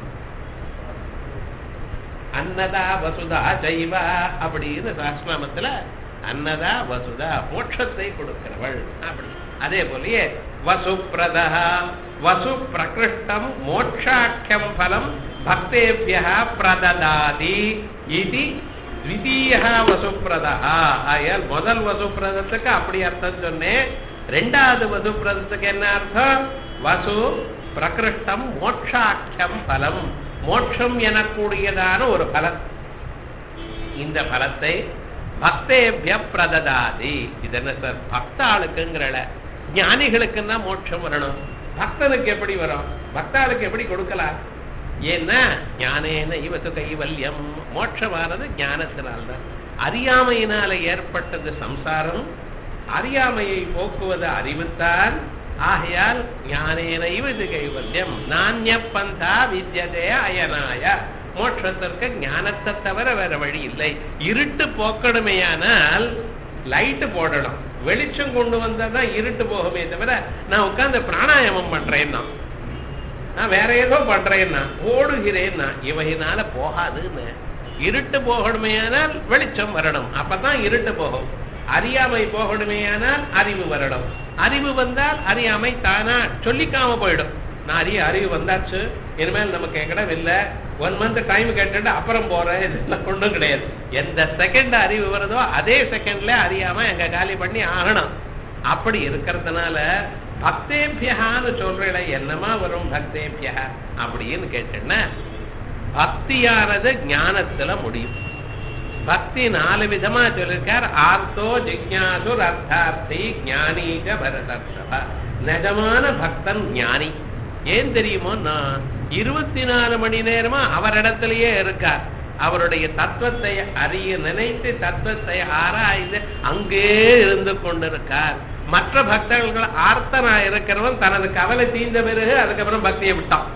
Speaker 1: அன்னதா வசுதா ஜைவா அப்படின்னு சாஸ்திராமத்துல அன்னதா வசுதா மோட்சத்தை கொடுக்கிறவள் அப்படி அதே போலயே வசுப்பிரதா வசு பிரகிருஷ்டம் மோட்சாக்கியம் பலம் பக்தேபிய பிரததாதி இது த்விதீய வசுப்பிரதா ஆயால் முதல் வசுப்பிரதத்துக்கு அப்படி அர்த்தம் சொன்னேன் ரெண்டாவது வசுப்பிரதத்துக்கு என்ன அர்த்தம் வசு பிரகிருஷ்டம் மோட்சாக்கியம் பலம் மோட்சம் எனக்கூடியதான ஒரு பலம் இந்த பலத்தை பக்தேபிய பிரததாதி இது என்ன சார் பக்தாளுக்குங்கிறல ஞானிகளுக்குன்னா மோட்சம் வரணும் பக்தனுக்கு எப்படி வரும் பக்தாளுக்கு எப்படி கொடுக்கலாம் ஏன்னா ஞானேன இவத்து கைவல்யம் மோட்சமானது ஞானத்தினால்தான் அறியாமையினால ஏற்பட்டது சம்சாரம் அறியாமையை போக்குவது அறிவுத்தான் ஆகையால் ஞானேன இவது கைவல்யம் நானிய பந்தா வித்யதே அயனாய மோட்சத்திற்கு ஞானத்தை தவிர வேற வழி இல்லை இருட்டு போக்கணுமேயானால் லைட்டு போடணும் வெளிச்சம் கொண்டு வந்தா தான் இருட்டு போகுமே தவிர நான் உட்கார்ந்து பிராணாயாமம் பண்றேன்னா நான் வேற ஏதோ பண்றேன்னா ஓடுகிறேன்னா இவையினால போகாதுன்னு இருட்டு போகணுமேயானால் வெளிச்சம் வரணும் அப்பதான் இருட்டு போகும் அறியாமை போகணுமேயானால் அறிவு வரணும் அறிவு வந்தால் அறியாமை தானா சொல்லிக்காம போயிடும் நான் அறிய அறிவு வந்தாச்சு இனிமேல் நமக்கு இடம் இல்லை ஒன் மந்த் டைம் கேட்டுட்டு அப்புறம் போறேன் இதெல்லாம் ஒன்றும் கிடையாது எந்த செகண்ட் அறிவு வருதோ அதே செகண்ட்ல அறியாம எங்க காலி பண்ணி ஆகணும் அப்படி இருக்கிறதுனால பக்தேபியகான்னு சொல்றேன் என்னமா வரும் பக்தேபியா அப்படின்னு கேட்டேன்னா பக்தியானது ஞானத்துல முடியும் பக்தி நாலு விதமா சொல்லிருக்கார் ஆர்த்தோ ஜிக்யாசுர் அர்த்தார்த்தி ஞானீக பரதர்ஷப நிஜமான பக்தன் ஞானி ஏன் தெரியுமோ நான் இருபத்தி நாலு மணி நேரமா அவரிடத்திலேயே இருக்கார் அவருடைய தத்துவத்தை அறிய நினைத்து தத்துவத்தை ஆராய்ந்து அங்கே இருந்து கொண்டிருக்கார் மற்ற பக்தர்கள் ஆர்த்தனா இருக்கிறவன் தனது கவலை தீர்ந்த பிறகு அதுக்கப்புறம் பக்தியை விட்டான்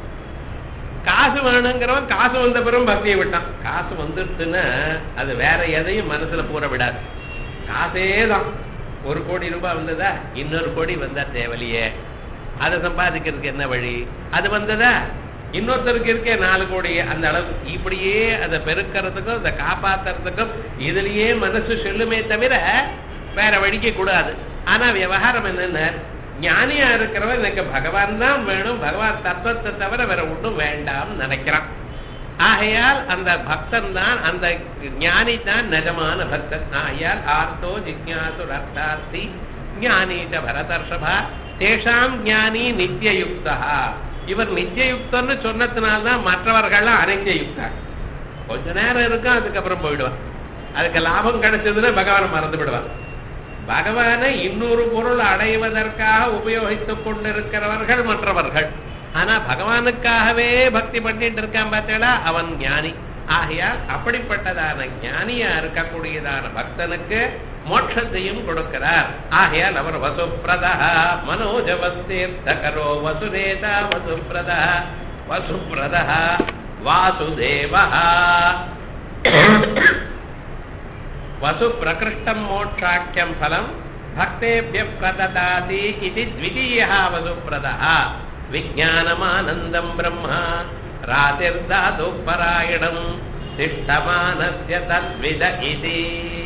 Speaker 1: காசு வேணுங்கிறவன் காசு வந்த பிறகு பக்தியை விட்டான் காசு வந்துடுச்சுன்னா அது வேற எதையும் மனசுல பூர விடாது காசே தான் ஒரு கோடி ரூபாய் வந்ததா இன்னொரு கோடி வந்தா தேவலையே அதை சம்பாதிக்கிறதுக்கு என்ன வழி அது வந்ததா இன்னொருத்தருக்கு இருக்கே நாலு கோடி அந்த அளவு இப்படியே அதை பெருக்கிறதுக்கும் அதை காப்பாத்துறதுக்கும் இதுலயே மனசு சொல்லுமே தவிர வேற வழிக்க கூடாது ஆனா விவகாரம் என்னென்ன ஞானியா இருக்கிறவன் எனக்கு பகவான் தான் வேணும் பகவான் தத்துவத்தை தவிர வேற ஒன்றும் வேண்டாம்னு நினைக்கிறான் ஆகையால் அந்த பக்தன் தான் அந்த ஞானி தான் நிஜமான பக்தன் ஆகையால் ஆர்த்தோ ஜிக்யாசு ரத்தார்த்தி ஞானீச்ச பரதர்ஷபா தேஷாம் ஞானி நித்தியயுக்தா இவர் நித்தியயுக்தன்னு சொன்னதுனால்தான் மற்றவர்கள்லாம் அனஞ்சயுக்தா கொஞ்ச நேரம் இருக்கும் அதுக்கப்புறம் போயிடுவான் அதுக்கு லாபம் கிடைச்சதுன்னா பகவானை மறந்து விடுவான் பகவானை இன்னொரு பொருள் அடைவதற்காக உபயோகித்துக் கொண்டிருக்கிறவர்கள் மற்றவர்கள் ஆனா பகவானுக்காகவே பக்தி பண்ணிட்டு இருக்கான் பார்த்தேடா அவன் ஞானி ஆகையால் அப்படிப்பட்டதான ஞானியா இருக்கக்கூடியதான பக்தனுக்கு மோட்சத்தையும் கொடுக்கிறார் ஆகையால் அவர் வசுப்பிரதா மனோஜவஸ்தீர்த்தகரோ வசுரேதா வசுப்பிரதா வசுப்பிரதா வாசுதேவா வசு பிரகிருஷ்டம் மோட்சாக்கியம் பலம் பக்தேபிய பிரததாதி இது த்விதீய வசுப்பிரதா விஜானமானந்தம் பிரம்மா ராதிர்தாது பராயணம் திஷ்டமானஸ்ய தத்வித இது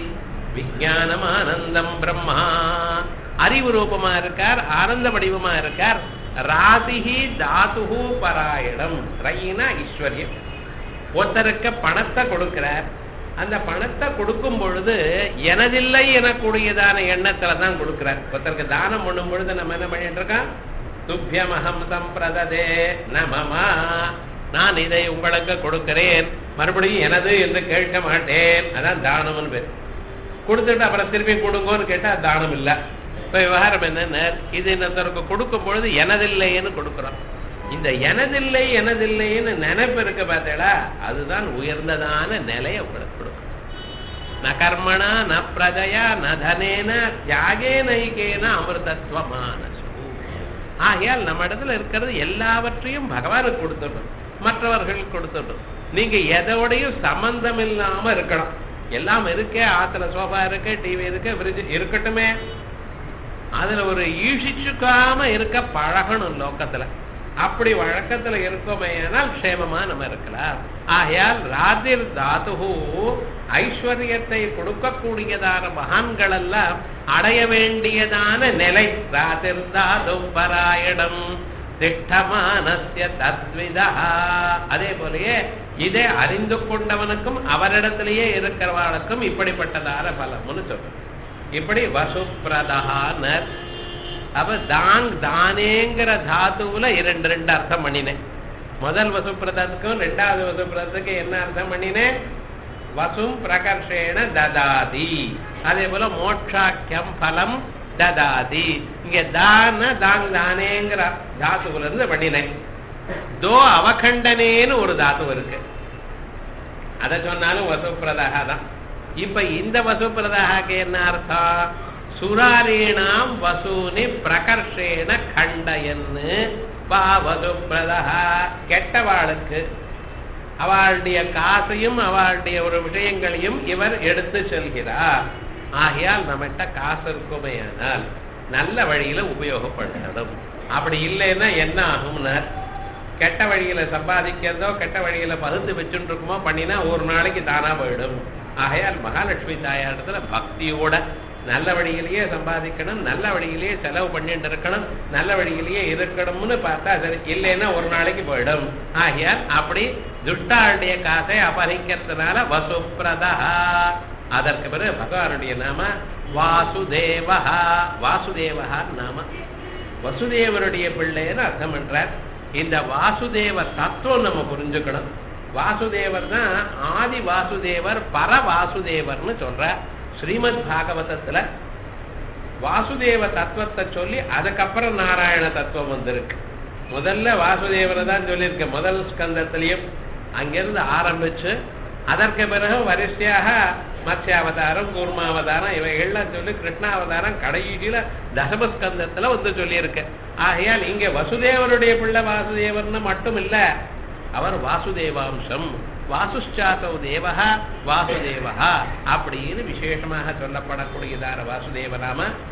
Speaker 1: விஜானமானந்தம் பிரம்மா அறிவு ரூபமா இருக்கார் ஆனந்த வடிவமா இருக்கார் ராதிஹி தாதுஹு பராயணம் ரயினா ஐஸ்வர்யம் ஒருத்தருக்கு பணத்தை கொடுக்கிறார் அந்த பணத்தை கொடுக்கும் பொழுது எனதில்லை எனக்கூடியதான எண்ணத்துல தான் கொடுக்கிறார் ஒருத்தருக்கு தானம் பண்ணும் பொழுது நம்ம என்ன பண்ணிட்டு இருக்கோம் துப்பியமகம் சம்பிரததே நமமா நான் இதை உங்களுக்கு கொடுக்கிறேன் மறுபடியும் எனது என்று கேட்க மாட்டேன் அதான் தானம்னு பேர் கொடுத்துட்டு அப்புறம் திருப்பி கொடுங்கன்னு கேட்டா தானம் இல்லை இப்ப விவகாரம் என்னன்னா இது இன்னொருத்தருக்கு கொடுக்கும் பொழுது எனதில்லைன்னு கொடுக்குறோம் இந்த எனதில்லை எனதில்லைன்னு நினைப்பு இருக்க பார்த்தேடா அதுதான் உயர்ந்ததான நிலையை உங்களுக்கு கொடுக்கும் ந கர்மணா ந பிரஜயா ந தனேன தியாகே நைகேன அமிர்தத்வமானசு ஆகையால் நம்ம இடத்துல இருக்கிறது எல்லாவற்றையும் பகவானுக்கு கொடுத்துடணும் மற்றவர்களுக்கு கொடுத்துடணும் நீங்க எதோடையும் சம்பந்தம் இல்லாம இருக்கணும் எல்லாம் இருக்கே ஆத்துல சோஃபா இருக்கு டிவி இருக்கு ஃப்ரிட்ஜ் இருக்கட்டுமே அதுல ஒரு ஈஷிச்சுக்காம இருக்க பழகணும் லோக்கத்துல அப்படி வழக்கத்துல இருக்கோமேயானால் க்ஷேமமா நம்ம இருக்கலாம் ஆகையால் ராதிர் தாதுகு ஐஸ்வர்யத்தை கொடுக்கக்கூடியதான மகான்கள் எல்லாம் அடைய வேண்டியதான நிலை ராதிர் தாது பராயணம் திட்டமானசிய தத்விதா அதே போலயே இதை அறிந்து கொண்டவனுக்கும் அவரிடத்திலேயே இருக்கிறவனுக்கும் இப்படிப்பட்டதான பலம்னு சொல்றோம் இப்படி வசுப்பிரதானர் அப்ப தாங் தானேங்கிற தாத்துவுல இரண்டு ரெண்டு அர்த்தம் பண்ணினேன் முதல் வசுப்பிரதத்துக்கும் ரெண்டாவது வசுப்பிரதத்துக்கு என்ன அர்த்தம் பண்ணினேன் வசும் பிரகர்ஷேண ததாதி அதே போல மோட்சாக்கியம் பலம் ததாதி இங்க தான தாங் தானேங்கிற தாத்துவுல இருந்து பண்ணினேன் தோ அவகண்டனேன்னு ஒரு தாத்து இருக்கு அத சொன்னாலும் வசுப்பிரதாக தான் இப்ப இந்த வசுப்பிரதாக்கு என்ன அர்த்தம் சுராரீணாம் வசூனி பிரகர்ஷேன கண்டயன்னு வா வசுப்பிரதா கெட்டவாளுக்கு அவளுடைய காசையும் அவளுடைய ஒரு விஷயங்களையும் இவர் எடுத்து செல்கிறார் ஆகையால் நம்மகிட்ட காசு இருக்குமேயானால் நல்ல வழியில உபயோகப்படுத்தணும் அப்படி இல்லைன்னா என்ன ஆகும்னா கெட்ட வழியில சம்பாதிக்கிறதோ கெட்ட வழியில பகுந்து வச்சுட்டு இருக்குமோ பண்ணினா ஒரு நாளைக்கு தானா போயிடும் ஆகையால் மகாலட்சுமி தாயாரத்துல பக்தியோட நல்ல வழியிலேயே சம்பாதிக்கணும் நல்ல வழியிலேயே செலவு பண்ணிட்டு இருக்கணும் நல்ல வழியிலேயே இருக்கணும்னு பார்த்தா சரி இல்லைன்னா ஒரு நாளைக்கு போயிடும் ஆகையால் அப்படி துஷ்டாளுடைய காசை அபகரிக்கிறதுனால வசுப்பிரதா அதற்கு பிறகு பகவானுடைய நாம வாசுதேவா வாசுதேவா நாம வசுதேவருடைய பிள்ளைன்னு அர்த்தம் பண்றார் இந்த வாசுதேவ தத்துவம் நம்ம புரிஞ்சுக்கணும் வாசுதேவர் தான் ஆதி வாசுதேவர் பர வாசுதேவர்னு சொல்ற ஸ்ரீமத் பாகவதத்துல வாசுதேவ தத்துவத்தை சொல்லி அதுக்கப்புறம் நாராயண தத்துவம் வந்திருக்கு முதல்ல வாசுதேவரை தான் சொல்லியிருக்க முதல் ஸ்கந்தத்திலையும் அங்கிருந்து ஆரம்பிச்சு அதற்கு பிறகு வரிசையாக மத்ஸ்யாவதாரம் கூர்மாவதாரம் இவைகள்லாம் சொல்லி கிருஷ்ணாவதாரம் கடைசியில தசமஸ்கந்தத்துல வந்து சொல்லியிருக்கு ஆகையால் இங்க வசுதேவருடைய பிள்ளை வாசுதேவர்னு மட்டும் இல்ல அவர் வாசுதேவாம்சம் வாசுஷ்சாசவ் தேவஹா வாசுதேவஹா அப்படின்னு விசேஷமாக சொல்லப்படக்கூடியதான வாசுதேவ நாம